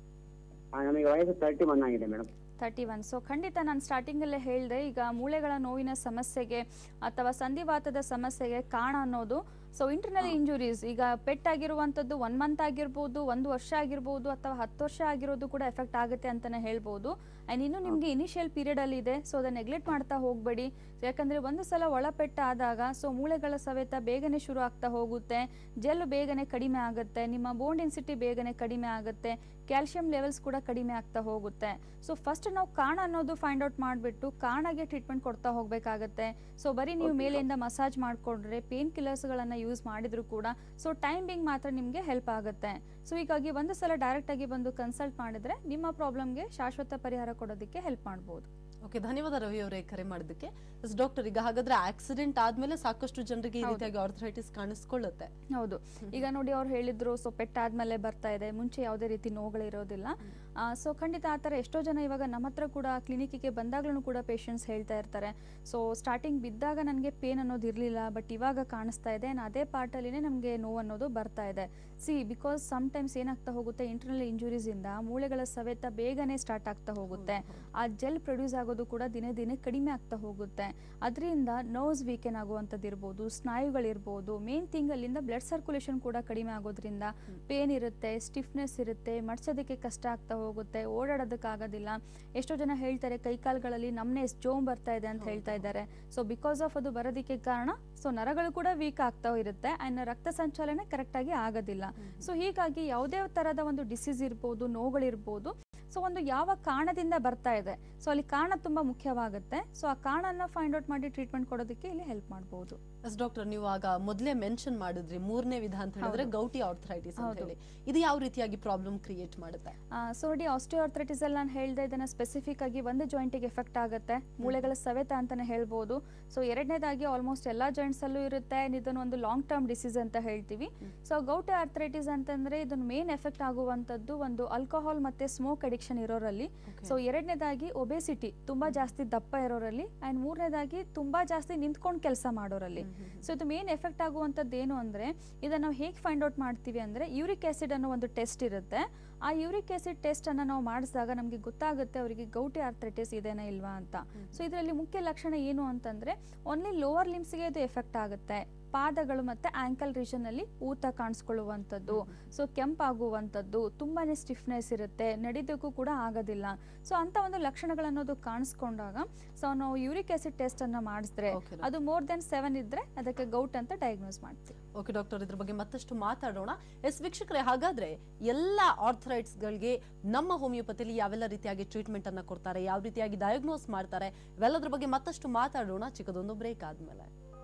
ನಮಗೆ ವಯಸ್ಸು ತರ್ಟಿ ಒನ್ ಆಗಿದೆ ಮೇಡಮ್ ತರ್ಟಿ ಒನ್ ಸೊ ಖಂಡಿತ ನಾನು ಸ್ಟಾರ್ಟಿಂಗಲ್ಲೇ ಹೇಳಿದೆ ಈಗ ಮೂಳೆಗಳ ನೋವಿನ ಸಮಸ್ಯೆಗೆ ಅಥವಾ ಸಂಧಿವಾತದ ಸಮಸ್ಯೆಗೆ ಕಾರಣ ಅನ್ನೋದು ಸೊ ಇಂಟರ್ನಲ್ ಇಂಜುರೀಸ್ ಈಗ ಪೆಟ್ಟಾಗಿರುವಂಥದ್ದು ಒನ್ ಮಂತ್ ಆಗಿರ್ಬೋದು ಒಂದು ವರ್ಷ ಆಗಿರ್ಬೋದು ಅಥವಾ ಹತ್ತು ವರ್ಷ ಆಗಿರೋದು ಕೂಡ ಎಫೆಕ್ಟ್ ಆಗುತ್ತೆ ಅಂತಲೇ ಹೇಳ್ಬೋದು ಆ್ಯಂಡ್ ಇನ್ನು ನಿಮಗೆ ಇನಿಷಿಯಲ್ ಪೀರಿಯಡಲ್ಲಿ ಇದೆ ಸೊ ಅದನ್ನು ನೆಗ್ಲೆಕ್ಟ್ ಮಾಡ್ತಾ ಹೋಗಬೇಡಿ ಯಾಕಂದರೆ ಒಂದು ಸಲ ಒಳಪೆಟ್ಟ ಆದಾಗ ಸೊ ಮೂಳೆಗಳ ಸವೆತ ಬೇಗನೆ ಶುರು ಆಗ್ತಾ ಹೋಗುತ್ತೆ ಜೆಲ್ ಬೇಗನೆ ಕಡಿಮೆ ಆಗುತ್ತೆ ನಿಮ್ಮ ಬೋನ್ ಡೆನ್ಸಿಟಿ ಬೇಗನೆ ಕಡಿಮೆ ಆಗುತ್ತೆ ಕ್ಯಾಲ್ಶಿಯಂ ಲೆವೆಲ್ಸ್ ಕೂಡ ಕಡಿಮೆ ಆಗ್ತಾ ಹೋಗುತ್ತೆ ಸೊ ಫಸ್ಟ್ ನಾವು ಕಾರಣ ಅನ್ನೋದು ಫೈಂಡ್ ಔಟ್ ಮಾಡಿಬಿಟ್ಟು ಕಾರಣಗೆ ಟ್ರೀಟ್ಮೆಂಟ್ ಕೊಡ್ತಾ ಹೋಗಬೇಕಾಗತ್ತೆ ಸೊ ಬರೀ ನೀವು Okay. ಮೇಲೆಯಿಂದ ಮಸಾಜ್ ಮಾಡಿಕೊಂಡ್ರೆ ಪೇನ್ ಕಿಲ್ಲರ್ಸ್ಗಳನ್ನು ಯೂಸ್ ಮಾಡಿದ್ರು ಕೂಡ ಸೊ ಟೈಮಿಂಗ್ ಮಾತ್ರ ನಿಮಗೆ ಹೆಲ್ಪ್ ಆಗುತ್ತೆ ಸೊ ಹೀಗಾಗಿ ಒಂದು ಸಲ ಡೈರೆಕ್ಟಾಗಿ ಬಂದು ಕನ್ಸಲ್ಟ್ ಮಾಡಿದ್ರೆ ನಿಮ್ಮ ಪ್ರಾಬ್ಲಮ್ಗೆ ಶಾಶ್ವತ ಪರಿಹಾರ ಕೊಡೋದಕ್ಕೆ ಹೆಲ್ಪ್ ಮಾಡ್ಬೋದು ಓಕೆ ಧನ್ಯವಾದ ರವಿ ಅವರೇ ಕರೆ ಮಾಡಿದ್ದಕ್ಕೆ ಎಸ್ ಡಾಕ್ಟರ್ ಈಗ ಹಾಗಾದ್ರೆ ಆಕ್ಸಿಡೆಂಟ್ ಆದ್ಮೇಲೆ ಸಾಕಷ್ಟು ಜನರಿಗೆ ಈ ಹೌದು. ರೀತಿಯಾಗಿ ಆರ್ಥರೈಟಿಸ್ ಕಾಣಿಸ್ಕೊಳ್ಳುತ್ತೆ ಹೌದು ಈಗ ನೋಡಿ ಅವ್ರು ಹೇಳಿದ್ರು ಸೊ ಪೆಟ್ಟಾದ್ಮೇಲೆ ಬರ್ತಾ ಇದೆ ಮುಂಚೆ ಯಾವುದೇ ರೀತಿ ನೋವುಗಳಿರೋದಿಲ್ಲ ಸೊ ಖಂಡಿತ ಆ ಥರ ಎಷ್ಟೋ ಜನ ಇವಾಗ ನಮ್ಮ ಹತ್ರ ಕೂಡ ಕ್ಲಿನಿಕ್ಕಿಗೆ ಬಂದಾಗ್ಲೂ ಕೂಡ ಪೇಷಂಟ್ಸ್ ಹೇಳ್ತಾ ಇರ್ತಾರೆ ಸೊ ಸ್ಟಾರ್ಟಿಂಗ್ ಬಿದ್ದಾಗ ನನಗೆ ಪೇನ್ ಅನ್ನೋದು ಇರಲಿಲ್ಲ ಬಟ್ ಇವಾಗ ಕಾಣಿಸ್ತಾ ಇದೆ and ಅದೇ ಪಾರ್ಟಲ್ಲಿನೇ ನಮಗೆ ನೋವು ಅನ್ನೋದು ಬರ್ತಾ ಇದೆ ಸಿ ಬಿಕಾಸ್ ಟೈಮ್ಸ್ ಏನಾಗ್ತಾ ಹೋಗುತ್ತೆ ಇಂಟರ್ನಲ್ ಇಂಜುರೀಸಿಂದ ಮೂಳೆಗಳ ಸವೆತ ಬೇಗನೆ ಸ್ಟಾರ್ಟ್ ಆಗ್ತಾ ಹೋಗುತ್ತೆ ಆ ಜೆಲ್ ಪ್ರೊಡ್ಯೂಸ್ ಆಗೋದು ಕೂಡ ದಿನೇ ದಿನೇ ಕಡಿಮೆ ಆಗ್ತಾ ಹೋಗುತ್ತೆ ಅದರಿಂದ ನರ್ವ್ಸ್ ವೀಕೆನ್ ಆಗುವಂಥದ್ದು ಇರ್ಬೋದು ಸ್ನಾಯುಗಳಿರ್ಬೋದು ಮೇನ್ ಥಿಂಗ್ ಅಲ್ಲಿಂದ ಬ್ಲಡ್ ಸರ್ಕ್ಯುಲೇಷನ್ ಕೂಡ ಕಡಿಮೆ ಆಗೋದ್ರಿಂದ ಪೇನ್ ಇರುತ್ತೆ ಸ್ಟಿಫ್ನೆಸ್ ಇರುತ್ತೆ ಮಡ್ಸೋದಕ್ಕೆ ಕಷ್ಟ ಆಗ್ತಾ ಹೋಗುತ್ತೆ ಓಡಾಡೋದಕ್ಕಾಗೋದಿಲ್ಲ ಎಷ್ಟೋ ಜನ ಹೇಳ್ತಾರೆ ಕೈಕಾಲುಗಳಲ್ಲಿ ನಮ್ಮನೆ ಜೋಮ್ ಬರ್ತಾ ಇದೆ ಅಂತ ಹೇಳ್ತಾ ಇದ್ದಾರೆ ಸೊ ಬಿಕಾಸ್ ಆಫ್ ಅದು ಬರೋದಕ್ಕೆ ಕಾರಣ ಸೊ ನರಗಳು ಕೂಡ ವೀಕ್ ಆಗ್ತಾ ಇರುತ್ತೆ ಆ್ಯಂಡ್ ರಕ್ತ ಸಂಚಾಲನೆ ಕರೆಕ್ಟಾಗಿ ಆಗೋದಿಲ್ಲ ಸೊ ಹೀಗಾಗಿ ಯಾವುದೇ ಥರದ ಒಂದು ಡಿಸೀಸ್ ಇರ್ಬೋದು ನೋವುಗಳಿರ್ಬೋದು ಸೊ ಒಂದು ಯಾವ ಕಾರಣದಿಂದ ಬರ್ತಾ ಇದೆ ಸೊ ಅಲ್ಲಿ ಕಾರಣ ತುಂಬಾ ಮುಖ್ಯವಾಗುತ್ತೆ ಸೊ ಆ ಕಾರಣನ ಫೈಂಡ್ ಔಟ್ ಮಾಡಿ ಟ್ರೀಟ್ಮೆಂಟ್ ಕೊಡೋದಕ್ಕೆ ಇಲ್ಲಿ ಹೆಲ್ಪ್ ಮಾಡ್ಬೋದು ಎಸ್ ಡಾಕ್ಟರ್ ನೀವು ಆಗ ಮೊದಲೇ ಮೆನ್ಷನ್ ಮಾಡಿದ್ರಿ ಮೂರನೇ ವಿಧ ಅಂತ ಹೇಳಿದ್ರೆ ಹೌದು. ಗೌಟಿ ಆರ್ಥರೈಟಿಸ್ ಅಂತ ಹೌದು. ಹೇಳಿ ಇದು ಯಾವ ರೀತಿಯಾಗಿ ಪ್ರಾಬ್ಲಮ್ ಕ್ರಿಯೇಟ್ ಮಾಡುತ್ತೆ ಸೊ ನೋಡಿ ಆಸ್ಟಿಯೋಆರ್ಥ್ರೈಟಿಸ್ ಅಲ್ಲಿ ನಾನು ಹೇಳ್ದೆ ಇದನ್ನ ಸ್ಪೆಸಿಫಿಕ್ ಆಗಿ ಒಂದು ಜಾಯಿಂಟಿಗೆ ಎಫೆಕ್ಟ್ ಆಗುತ್ತೆ ಮೂಳೆಗಳ ಸವೆತ ಅಂತಾನೆ ಹೇಳ್ಬೋದು ಸೊ ಎರಡನೇದಾಗಿ ಆಲ್ಮೋಸ್ಟ್ ಎಲ್ಲ ಜಾಯಿಂಟ್ಸ್ ಅಲ್ಲೂ ಇರುತ್ತೆ and ಇದನ್ನು ಒಂದು ಲಾಂಗ್ ಟರ್ಮ್ ಡಿಸೀಸ್ ಅಂತ ಹೇಳ್ತೀವಿ ಸೊ ಗೌಟಿ ಆರ್ಥ್ರೈಟಿಸ್ ಅಂತಂದ್ರೆ ಇದನ್ನು ಮೇನ್ ಎಫೆಕ್ಟ್ ಆಗುವಂಥದ್ದು ಒಂದು ಆಲ್ಕೋಹಾಲ್ ಮತ್ತೆ ಸ್ಮೋಕ್ ಅಡಿಕ್ಷನ್ ಇರೋರಲ್ಲಿ ಸೊ ಎರಡನೇದಾಗಿ ಒಬೆಸಿಟಿ ತುಂಬಾ ಜಾಸ್ತಿ ದಪ್ಪ ಇರೋರಲ್ಲಿ ಅಂಡ್ ಮೂರನೇದಾಗಿ ತುಂಬಾ ಜಾಸ್ತಿ ನಿಂತ್ಕೊಂಡು ಕೆಲಸ ಮಾಡೋರಲ್ಲಿ ಸೊ ಇದು ಮೇನ್ ಎಫೆಕ್ಟ್ ಆಗುವಂಥದ್ದು ಏನು ಅಂದರೆ ಇದನ್ನು ನಾವು ಹೇಗೆ ಫೈಂಡ್ ಔಟ್ ಮಾಡ್ತೀವಿ ಅಂದರೆ ಯೂರಿಕ್ ಆ್ಯಸಿಡ್ ಅನ್ನೋ ಒಂದು ಟೆಸ್ಟ್ ಇರುತ್ತೆ ಆ ಯೂರಿಕ್ ಆ್ಯಸಿಡ್ ಟೆಸ್ಟನ್ನು ನಾವು ಮಾಡಿಸಿದಾಗ ನಮಗೆ ಗೊತ್ತಾಗುತ್ತೆ ಅವರಿಗೆ ಗೌಟಿ ಆರ್ಥ್ರೈಟಿಸ್ ಇದೆನಾ ಇಲ್ವಾ ಅಂತ ಸೊ ಇದರಲ್ಲಿ ಮುಖ್ಯ ಲಕ್ಷಣ ಏನು ಅಂತಂದರೆ ಓನ್ಲಿ ಲೋವರ್ ಲಿಮ್ಸ್ಗೆ ಇದು ಎಫೆಕ್ಟ್ ಆಗುತ್ತೆ ಪಾದಗಳು ಮತ್ತು ಆ್ಯಂಕಲ್ ರೀಜನಲ್ಲಿ ಊತ ಕಾಣಿಸ್ಕೊಳ್ಳುವಂಥದ್ದು ಸೊ ಕೆಂಪಾಗುವಂಥದ್ದು ತುಂಬಾ ಸ್ಟಿಫ್ನೆಸ್ ಇರುತ್ತೆ ನಡಿದಕ್ಕೂ ಕೂಡ ಆಗೋದಿಲ್ಲ ಸೊ ಅಂತ ಒಂದು ಲಕ್ಷಣಗಳನ್ನೋದು ಕಾಣಿಸ್ಕೊಂಡಾಗ ಸೊ ನಾವು ಯೂರಿಕ್ ಆ್ಯಸಿಡ್ ಟೆಸ್ಟನ್ನು ಮಾಡಿಸಿದ್ರೆ Okay, ಅದು ಮೋರ್ ದೆನ್ ಸೆವೆನ್ ಇದ್ರೆ ಅದಕ್ಕೆ ಗೌಟ್ ಅಂತ ಡಯಾಗ್ನೋಸ್ ಮಾಡ್ತೀವಿ ಓಕೆ ಡಾಕ್ಟರ್ ಇದ್ರ ಬಗ್ಗೆ ಮತ್ತಷ್ಟು ಮಾತಾಡೋಣ ಎಸ್ ವೀಕ್ಷಕರೇ ಹಾಗಾದ್ರೆ ಎಲ್ಲ ಆರ್ಥರೈಟ್ಸ್ ಗಳಿಗೆ ನಮ್ಮ ಹೋಮಿಯೋಪತಿಲಿ ಯಾವೆಲ್ಲ ರೀತಿಯಾಗಿ ಟ್ರೀಟ್ಮೆಂಟ್ ಅನ್ನ ಕೊಡ್ತಾರೆ ಯಾವ ರೀತಿಯಾಗಿ ಡಯಾಗ್ನೋಸ್ ಮಾಡ್ತಾರೆ ಇವೆಲ್ಲದ್ರ ಬಗ್ಗೆ ಮತ್ತಷ್ಟು ಮಾತಾಡೋಣ ಚಿಕ್ಕದೊಂದು ಬ್ರೇಕ್ ಆದ್ಮೇಲೆ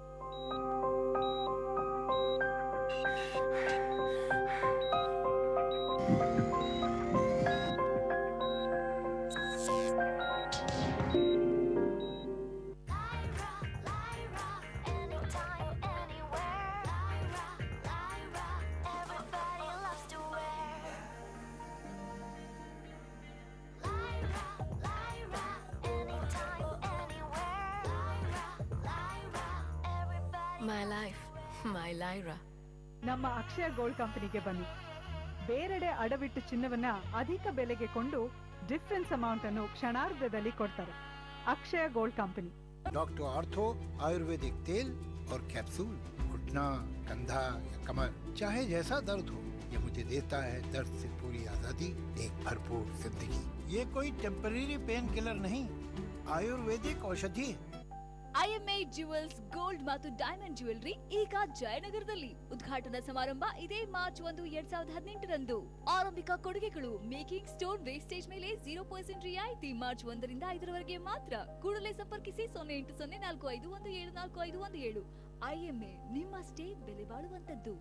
Lyra, Lyra, anytime, anywhere. Lyra, Lyra, everybody loves to wear. Lyra, Lyra, anytime, anywhere. Lyra, Lyra, everybody. My life, my Lyra. ನಮ್ಮ ಅಕ್ಷಯ ಗೋಲ್ಡ್ ಕಂಪನಿಗೆ ಬನ್ನಿ ಬೇರೆಡೆ ಅಡವಿಟ್ಟು ಚಿನ್ನವನ್ನ ಅಧಿಕ ಬೆಲೆಗೆ ಕೊಂಡು ಡಿಫರೆನ್ಸ್ ಅಮೌಂಟ್ ಅನ್ನು ಕ್ಷಣಾರ್ಧದಲ್ಲಿ ಕೊಡ್ತಾರೆ Akshaya gold company doctor ortho आयुर्वेदिक तेल और कैप्सूल घुटना कंधा या कमर चाहे जैसा दर्द हो ये मुझे देता है दर्द से पूरी आजादी एक भरपूर जिंदगी ये कोई टेम्पररी पेन किलर नहीं आयुर्वेदिक औषधि है ಐಎಂಎ ಜುವೆಲ್ಸ್ ಗೋಲ್ಡ್ ಮತ್ತು ಡೈಮಂಡ್ ಜ್ಯುವೆಲ್ರಿ ಈಗ ಜಯನಗರದಲ್ಲಿ ಉದ್ಘಾಟನಾ ಸಮಾರಂಭ ಇದೇ ಮಾರ್ಚ್ ಒಂದು ಎರಡ್ ಸಾವಿರದ ಹದಿನೆಂಟರಂದು ಆರಂಭಿಕ ಕೊಡುಗೆಗಳು ಮೇಕಿಂಗ್ ಸ್ಟೋನ್ ವೇಸ್ಟೇಜ್ ಮೇಲೆ ಜೀರೋ ಪರ್ಸೆಂಟ್ ರಿಯಾಯಿತಿ ಮಾರ್ಚ್ ಒಂದರಿಂದ ಐದರವರೆಗೆ ಮಾತ್ರ ಕೂಡಲೇ ಸಂಪರ್ಕಿಸಿ ಸೊನ್ನೆ ಎಂಟು ಸೊನ್ನೆ ನಾಲ್ಕು ಐದು ಒಂದು ಏಳು ನಾಲ್ಕು ಐದು ಒಂದು ಏಳು ಐಎಂಎ ನಿಮ್ಮಷ್ಟೇ ಬೆಲೆ ಬಾಳುವಂತದ್ದು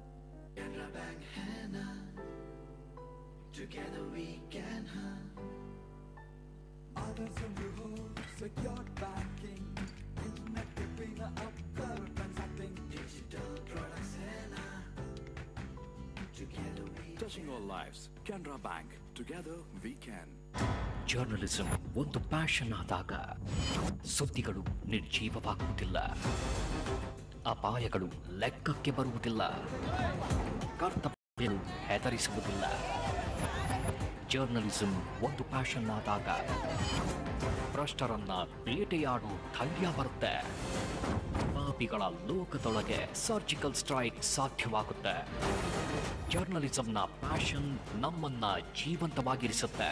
Others from your home, secured backing. Touching all lives. Canara Bank. Together we can. Journalism ಒಂದು ಪ್ಯಾಷನ್ ಆದಾಗ ಸುದ್ದಿಗಳು ನಿರ್ಜೀವವಾಗುವುದಿಲ್ಲ ಅಪಾಯಗಳು ಲೆಕ್ಕಕ್ಕೆ ಬರುವುದಿಲ್ಲ ಕರ್ತವ್ಯಗಳು ಹೆದರಿಸುವುದಿಲ್ಲ ಜರ್ನಲಿಸಂ ಒಂದು ಪ್ಯಾಷನ್ ಆದಾಗ ಭ್ರಷ್ಟರನ್ನ ಬೇಟೆಯಾಡುವ ಧೈರ್ಯ ಬರುತ್ತೆ ಪಾಪಿಗಳ ಲೋಕದೊಳಗೆ ಸರ್ಜಿಕಲ್ ಸ್ಟ್ರೈಕ್ ಸಾಧ್ಯವಾಗುತ್ತೆ ಜರ್ನಲಿಸಂನ ಪ್ಯಾಷನ್ ನಮ್ಮನ್ನ ಜೀವಂತವಾಗಿರಿಸುತ್ತೆ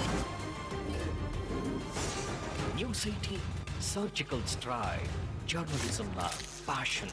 ನ್ಯೂಸ್ ಏಟೀನ್ ಸರ್ಜಿಕಲ್ ಸ್ಟ್ರೈಕ್ ಜರ್ನಲಿಸಂನ ಪ್ಯಾಷನ್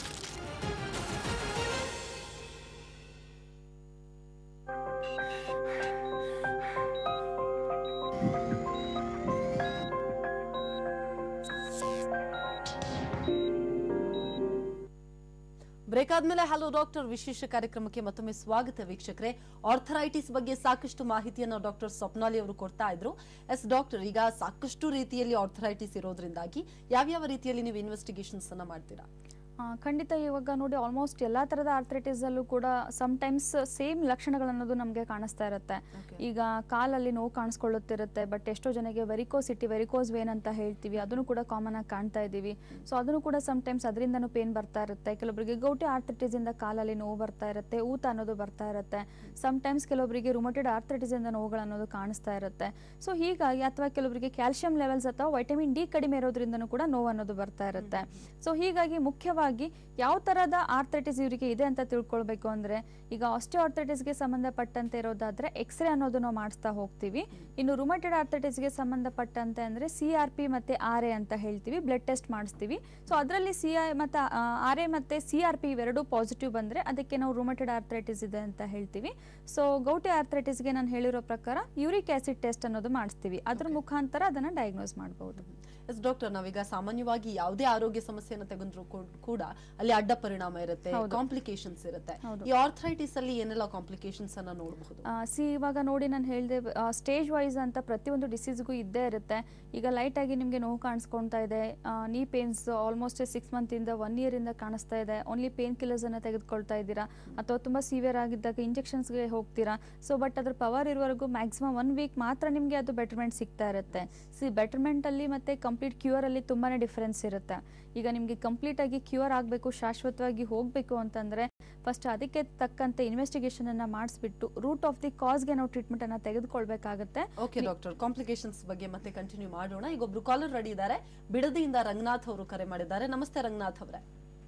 ಬ್ರೇಕ್ ಆದ್ಮೇಲೆ ಹಲೋ ಡಾಕ್ಟರ್ ವಿಶೇಷ ಕಾರ್ಯಕ್ರಮಕ್ಕೆ ಮತ್ತೊಮ್ಮೆ ಸ್ವಾಗತ ವೀಕ್ಷಕರೇ ಆರ್ಥರೈಟಿಸ್ ಬಗ್ಗೆ ಸಾಕಷ್ಟು ಮಾಹಿತಿಯನ್ನು ಡಾಕ್ಟರ್ ಸ್ವಪ್ನಾಲಿ ಅವರು ಕೊಡ್ತಾ ಇದ್ರು ಎಸ್ ಡಾಕ್ಟರ್ ಈಗ ಸಾಕಷ್ಟು ರೀತಿಯಲ್ಲಿ ಆರ್ಥರೈಟಿಸ್ ಇರೋದ್ರಿಂದಾಗಿ ಯಾವ್ಯಾವ ರೀತಿಯಲ್ಲಿ ನೀವು ಇನ್ವೆಸ್ಟಿಗೇಷನ್ಸ್ ಅನ್ನ ಮಾಡ್ತೀರಾ ಆ, ಖಂಡಿತ ಇವಾಗ ನೋಡಿ ಆಲ್ಮೋಸ್ಟ್ ಎಲ್ಲ ಥರದ arthritis ಅಲ್ಲೂ ಕೂಡ ಟೈಮ್ಸ್ ಸೇಮ್ ಲಕ್ಷಣಗಳನ್ನೋದು ನಮಗೆ ಕಾಣಿಸ್ತಾ ಇರುತ್ತೆ ಈಗ ಕಾಲಲ್ಲಿ ನೋವು ಕಾಣಿಸ್ಕೊಳ್ಳುತ್ತಿರುತ್ತೆ ಬಟ್ ಎಷ್ಟೋ ಜನಕ್ಕೆ ವೆರಿಕೋಸಿಟಿ ವೆರಿಕೋಸ್ ವೇನ್ ಅಂತ ಹೇಳ್ತೀವಿ ಅದನ್ನು ಕೂಡ ಕಾಮನ್ ಆಗಿ ಕಾಣ್ತಾ ಇದ್ದೀವಿ ಸೊ ಅದನ್ನು ಕೂಡ ಟೈಮ್ಸ್ ಅದರಿಂದನೂ ಪೇನ್ ಬರ್ತಾ ಇರುತ್ತೆ ಕೆಲವೊಬ್ಬರಿಗೆ ಗೌಟಿ arthritis ಇಂದ ಕಾಲಲ್ಲಿ ನೋವು ಬರ್ತಾ ಇರುತ್ತೆ ಊತ ಅನ್ನೋದು ಬರ್ತಾ ಇರುತ್ತೆ ಟೈಮ್ಸ್ ಕೆಲವೊಬ್ಬರಿಗೆ ರುಮಟೆಡ್ arthritis ಇಂದ ನೋವುಗಳು ಅನ್ನೋದು ಕಾಣಿಸ್ತಾ ಇರುತ್ತೆ ಸೊ ಹೀಗಾಗಿ ಅಥವಾ ಕೆಲವರಿಗೆ ಕ್ಯಾಲ್ಸಿಯಂ ಲೆವೆಲ್ಸ್ ಅಥವಾ ವೈಟಮಿನ್ ಡಿ ಕಡಿಮೆ ಇರೋದ್ರಿಂದನೂ ಕೂಡ ನೋವು ಅನ್ನೋದು ಬರ್ತಾ ಇರುತ್ತೆ ಸೊ ಹೀಗಾಗಿ ಮುಖ್ಯವಾಗಿ ಯಾವ ಥರದ ಆರ್ಥ್ರೈಟಿಸ್ ಇವರಿಗೆ ಇದೆ ಅಂತ ತಿಳ್ಕೊಳ್ಬೇಕು ಅಂದರೆ ಈಗ ಆಸ್ಟಿಯೋ ಆರ್ಥ್ರೈಟಿಸ್ಗೆ ಸಂಬಂಧಪಟ್ಟಂತೆ ಇರೋದಾದ್ರೆ ಎಕ್ಸ್ರೇ ಅನ್ನೋದು ನಾವು ಮಾಡಿಸ್ತಾ ಹೋಗ್ತೀವಿ ಇನ್ನು ರುಮಟೆಡ್ ಆರ್ಥ್ರೈಟಿಸ್ಗೆ ಸಂಬಂಧಪಟ್ಟಂತೆ ಅಂದರೆ ಸಿ ಆರ್ ಪಿ ಮತ್ತು ಆರ್ ಎ ಅಂತ ಹೇಳ್ತೀವಿ ಬ್ಲಡ್ ಟೆಸ್ಟ್ ಮಾಡಿಸ್ತೀವಿ ಸೊ ಅದರಲ್ಲಿ ಸಿ ಐ ಮತ್ತು ಆರ್ ಎ ಮತ್ತು ಸಿ ಆರ್ ಪಿ ಇವೆರಡು ಪಾಸಿಟಿವ್ ಬಂದರೆ ಅದಕ್ಕೆ ನಾವು ರುಮಟೆಡ್ ಆರ್ಥ್ರೈಟಿಸ್ ಇದೆ ಅಂತ ಹೇಳ್ತೀವಿ ಸೊ ಗೌಟಿ ಆರ್ಥ್ರೈಟಿಸ್ಗೆ ನಾನು ಹೇಳಿರೋ ಪ್ರಕಾರ ಯೂರಿಕ್ ಆಸಿಡ್ ಟೆಸ್ಟ್ ಅನ್ನೋದು ಮಾಡಿಸ್ತೀವಿ ಅದ್ರ ಮುಖಾಂತರ ಅದನ್ನು ಡಯಾಗ್ನೋಸ್ ಮಾಡ್ಬೋದು ಎಸ್ ಡಾಕ್ಟರ್ ನಾವೀಗ ಸಾಮಾನ್ಯವಾಗಿ ಯಾವುದೇ ಆರೋಗ್ಯ ಸಮಸ್ಯೆಯನ್ನು ತೆಗೆದ್ರು ಕೂಡ ಅಲ್ಲಿ ಅಡ್ಡ ಪರಿಣಾಮ ಇರುತ್ತೆ ಹೌದು. ಕಾಂಪ್ಲಿಕೇಶನ್ಸ್ ಇರುತ್ತೆ ಹೌದು. ಈ ಆರ್ಥರೈಟಿಸ್ ಅಲ್ಲಿ ಏನೆಲ್ಲ ಕಾಂಪ್ಲಿಕೇಶನ್ಸ್ ಅನ್ನ ನೋಡಬಹುದು ಸಿ ಇವಾಗ ನೋಡಿ ನಾನು ಹೇಳಿದೆ ಸ್ಟೇಜ್ ವೈಸ್ ಅಂತ ಪ್ರತಿಯೊಂದು ಡಿಸೀಸ್ಗೂ ಇದ್ದೇ ಇರುತ್ತೆ ಈಗ ಲೈಟ್ ಆಗಿ ನಿಮಗೆ ನೋವು ಕಾಣಿಸ್ಕೊಳ್ತಾ ಇದೆ ನೀ ಪೇನ್ಸ್ ಆಲ್ಮೋಸ್ಟ್ ಸಿಕ್ಸ್ ಮಂತಿಂದ ಒನ್ ಇಯರಿಂದ ಕಾಣಿಸ್ತಾ ಇದೆ ಓನ್ಲಿ ಪೇನ್ ಕಿಲ್ಲರ್ಸನ್ನು ತೆಗೆದುಕೊಳ್ತಾ ಇದ್ದೀರಾ ಅಥವಾ ತುಂಬ ಸಿವಿಯರ್ ಆಗಿದ್ದಾಗ ಇಂಜೆಕ್ಷನ್ಸ್ಗೆ ಹೋಗ್ತೀರಾ ಸೊ ಬಟ್ ಅದ್ರ ಪವರ್ ಇರುವವರೆಗೂ ಮ್ಯಾಕ್ಸಿಮಮ್ ಒನ್ ವೀಕ್ ಮಾತ್ರ ನಿಮಗೆ ಅದು ಬೆಟರ್ಮೆಂಟ್ ಸಿಗ್ತಾ ಇರುತ್ತೆ ಸಿ ಬೆಟರ್ಮೆಂಟಲ್ಲಿ ಮತ್ತು ಕಂಪ್ಲೀಟ್ ಕ್ಯೂರಲ್ಲಿ ತುಂಬಾ ಡಿಫ್ರೆನ್ಸ್ ಇರುತ್ತೆ ಈಗ ನಿಮಗೆ ಕಂಪ್ಲೀಟಾಗಿ ಕ್ಯೂರ್ ಆಗಬೇಕು ಶಾಶ್ವತವಾಗಿ ಹೋಗಬೇಕು ಅಂತಂದರೆ ಫಸ್ಟ್ ಅದಕ್ಕೆ ತಕ್ಕಂತೆ ಇನ್ವೆಸ್ಟಿಗೇಷನ್ ಅನ್ನ ಮಾಡಿಸ್ಬಿಟ್ಟು ರೂಟ್ ಆಫ್ ದಿ ಕಾಸ್ಗೆ ನಾವು ಟ್ರೀಟ್ಮೆಂಟ್ ಅನ್ನ ತೆಗೆದುಕೊಳ್ಬೇಕಾಗತ್ತೆ ಓಕೆ ಡಾಕ್ಟರ್ ಕಾಂಪ್ಲಿಕೇಶನ್ಸ್ ಬಗ್ಗೆ ಮತ್ತೆ ಕಂಟಿನ್ಯೂ ಮಾಡೋಣ ಈಗ ಒಬ್ರು ಕಾಲರ್ ರೆಡಿ ಇದ್ದಾರೆ ಬಿಡದಿಯಿಂದ ರಂಗನಾಥ್ ಅವರು ಕರೆ ಮಾಡಿದ್ದಾರೆ ನಮಸ್ತೆ ರಂಗನಾಥ್ ಅವರೇ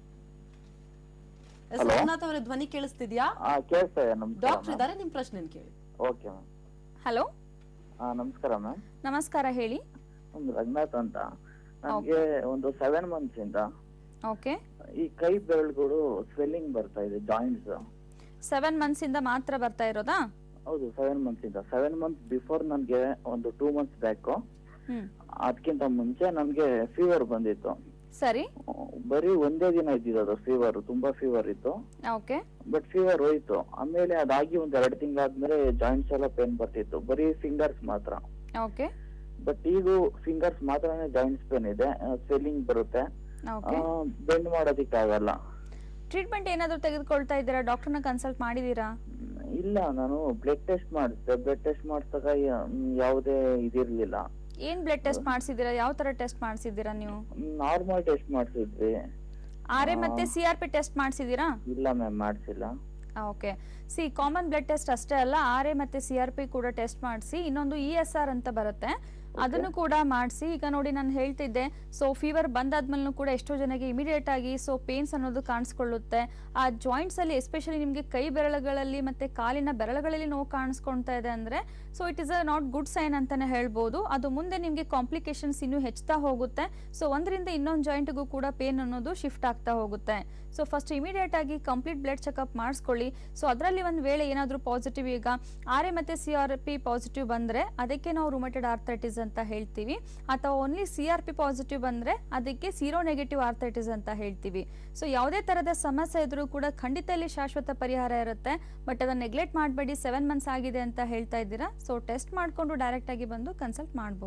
ಎಸ್ Hello. ರಂಗನಾಥ್ ಅವರೇ ಧ್ವನಿ ಕೇಳಿಸ್ತಿದ್ಯಾ ಹಾ ಕೇಳಿಸ್ತಾ ಇದೆ ನಮಸ್ಕಾರ ಡಾಕ್ಟರ್ ಇದ್ದಾರೆ ನಿಮ್ ಪ್ರಶ್ನೆ ಕೇಳಿ ಓಕೆ ಮ್ಯಾಮ್ ಹಲೋ ಹಾ ನಮಸ್ಕಾರ ಮ್ಯಾಮ್ ನಮಸ್ಕಾರ ಹೇಳಿ ಒಂದು ರಂಗನಾಥ್ ಅಂತ ನಮ್ಗೆ ಒಂದು ಸೆವೆನ್ ಮಂತ್ಸ್ ಇಂದ ಓಕೆ ಈ ಕೈ ಬೆರಳುಗಳು ಸ್ವೆಲ್ಲಿಂಗ್ ಬರ್ತಾ ಇದೆ ಜಾಯಿಂಟ್ಸ್ ಸೆವೆನ್ ಮಂತ್ಸ್ ಇಂದ ಮಾತ್ರ ಬರ್ತಾ ಇರೋದಾ ಹೌದು ಸೆವೆನ್ ಮಂತ್ಸ್ ಇಂದ ಸೆವೆನ್ ಮಂತ್ಸ್ ಬಿಫೋರ್ ನನ್ಗೆ ಒಂದು ಟೂ ಮಂತ್ಸ್ ಬ್ಯಾಕ್ ಹ್ಮ್ ಅದಕ್ಕಿಂತ ಮುಂಚೆ ನನ್ಗೆ ಫೀವರ್ ಬಂದಿತ್ತು ಸರಿ ಬರೀ ಒಂದೇ ದಿನ ಇದ್ದಿದ್ದು ಫೀವರ್ ತುಂಬಾ ಫೀವರ್ ಇತ್ತು ಓಕೆ ಬಟ್ ಫೀವರ್ ಹೋಯ್ತು ಆಮೇಲೆ ಅದಾಗಿ ಒಂದ್ ಎರಡು ತಿಂಗಳಾದ್ಮೇಲೆ ಜಾಯಿಂಟ್ಸ್ ಎಲ್ಲ ಪೇನ್ ಬರ್ತಿತ್ತು ಬರೀ ಫಿಂಗರ್ಸ್ ಮಾತ್ರ ಓಕೆ ಬಟ್ ಈಗ ಫಿಂಗರ್ಸ್ ಮಾತ್ರನೇ ಜಾಯಿಂಟ್ಸ್ ಪೇನ್ ಇದೆ ಸ್ವೆಲ್ಲಿಂಗ್ ಬರುತ್ತೆ ಓಕೆ ಬೆಂಡ್ ಮಾಡೋದಿಕ್ಕೆ ಆಗಲ್ಲ ಟ್ರೀಟ್ಮೆಂಟ್ ಏನಾದರೂ ತೆಗೆದುಕೊಳ್ತಾ ಇದ್ದೀರಾ ಡಾಕ್ಟರ್ನ ಕನ್ಸಲ್ಟ್ ಮಾಡಿದೀರಾ ಇಲ್ಲ ನಾನು ಬ್ಲಡ್ ಟೆಸ್ಟ್ ಮಾಡಿಸ್ದೆ ಬ್ಲಡ್ ಟೆಸ್ಟ್ ಮಾಡಿಸಿದಾಗ ಯಾವುದೇ ಇದಿರ್ಲಿಲ್ಲ ಏನ್ ಬ್ಲಡ್ ಟೆಸ್ಟ್ ಮಾಡಿಸಿದ್ದೀರಾ ಯಾವ ತರ ಟೆಸ್ಟ್ ಮಾಡಿಸಿದ್ದೀರಾ ನೀವು ನಾರ್ಮಲ್ ಟೆಸ್ಟ್ ಮಾಡಿಸಿದ್ವಿ ಆರ್ ಎ ಮತ್ತೆ ಸಿ ಆರ್ ಪಿ ಟೆಸ್ಟ್ ಮಾಡಿಸಿದ್ದೀರಾ ಇಲ್ಲ ಮ್ಯಾಮ್ ಮಾಡಿಸಿಲ್ಲ okay C common blood test ಅಷ್ಟೇ ಅಲ್ಲ ಆರ್ ಎ ಮತ್ತೆ ಸಿ ಆರ್ ಪಿ ಕೂಡ ಟೆಸ್ಟ್ ಮಾಡಿಸಿ ಇನ್ನೊಂದು ಇ ಎಸ್ ಆರ್ ಅಂತ ಬರುತ್ತೆ ಅದನ್ನು ಕೂಡ ಮಾಡಿಸಿ ಈಗ ನೋಡಿ ನಾನು ಹೇಳ್ತಿದ್ದೆ ಸೊ ಫೀವರ್ ಬಂದಾದ್ಮೇಲೂ ಕೂಡ ಎಷ್ಟೋ ಜನಕ್ಕೆ ಇಮಿಡಿಯೇಟ್ ಆಗಿ ಸೊ ಪೇನ್ಸ್ ಅನ್ನೋದು ಕಾಣಿಸ್ಕೊಳ್ಳುತ್ತೆ ಆ ಜಾಯಿಂಟ್ಸ್ ಅಲ್ಲಿ ಎಸ್ಪೆಷಲಿ ನಿಮಗೆ ಕೈ ಬೆರಳುಗಳಲ್ಲಿ ಮತ್ತೆ ಕಾಲಿನ ಬೆರಳುಗಳಲ್ಲಿ ನೋವು ಕಾಣಿಸ್ಕೊಳ್ತಾ ಇದೆ ಅಂದ್ರೆ so it is a not good sign ಅಂತಾನೆ ಹೇಳ್ಬೋದು ಅದು ಮುಂದೆ ನಿಮಗೆ ಕಾಂಪ್ಲಿಕೇಶನ್ಸ್ ಇನ್ನೂ ಹೆಚ್ಚುತ್ತಾ ಹೋಗುತ್ತೆ ಸೊ ಒಂದರಿಂದ ಇನ್ನೊಂದು ಜಾಯಿಂಟ್ಗೂ ಕೂಡ ಪೇನ್ ಅನ್ನೋದು ಶಿಫ್ಟ್ ಆಗ್ತಾ ಹೋಗುತ್ತೆ ಸೊ ಫಸ್ಟ್ ಇಮಿಡಿಯೇಟ್ ಆಗಿ ಕಂಪ್ಲೀಟ್ ಬ್ಲಡ್ ಚೆಕಪ್ ಮಾಡಿಸ್ಕೊಳ್ಳಿ ಸೊ ಅದರಲ್ಲಿ ಒಂದು ವೇಳೆ ಏನಾದರೂ ಪಾಸಿಟಿವ್ ಈಗ ಆರ್ ಎ ಮತ್ತು ಸಿ ಆರ್ ಪಿ ಪಾಸಿಟಿವ್ ಬಂದರೆ ಅದಕ್ಕೆ ನಾವು ರುಮಟೆಡ್ ಆರ್ಥೈಟಿಸ್ ಅಂತ ಹೇಳ್ತೀವಿ ಅಥವಾ only C R P positive ಬಂದರೆ ಅದಕ್ಕೆ ಸೀರೋ ನೆಗೆಟಿವ್ ಆರ್ಥೈಟಿಸ್ ಅಂತ ಹೇಳ್ತೀವಿ ಸೊ ಯಾವುದೇ ಥರದ ಸಮಸ್ಯೆ ಇದ್ರೂ ಕೂಡ ಖಂಡಿತ ಇಲ್ಲಿ ಶಾಶ್ವತ ಪರಿಹಾರ ಇರುತ್ತೆ ಬಟ್ ಅದನ್ನು ನೆಗ್ಲೆಕ್ಟ್ ಮಾಡಬೇಡಿ ಸೆವೆನ್ ಮಂತ್ಸ್ ಆಗಿದೆ ಅಂತ ಹೇಳ್ತಾ ಇದ್ದೀರಾ ಸೊ ಟೆಸ್ಟ್ ಮಾಡಿಕೊಂಡು ಡೈರೆಕ್ಟ್ ಆಗಿ ಬಂದು ಕನ್ಸಲ್ಟ್ ಮಾಡಬಹುದು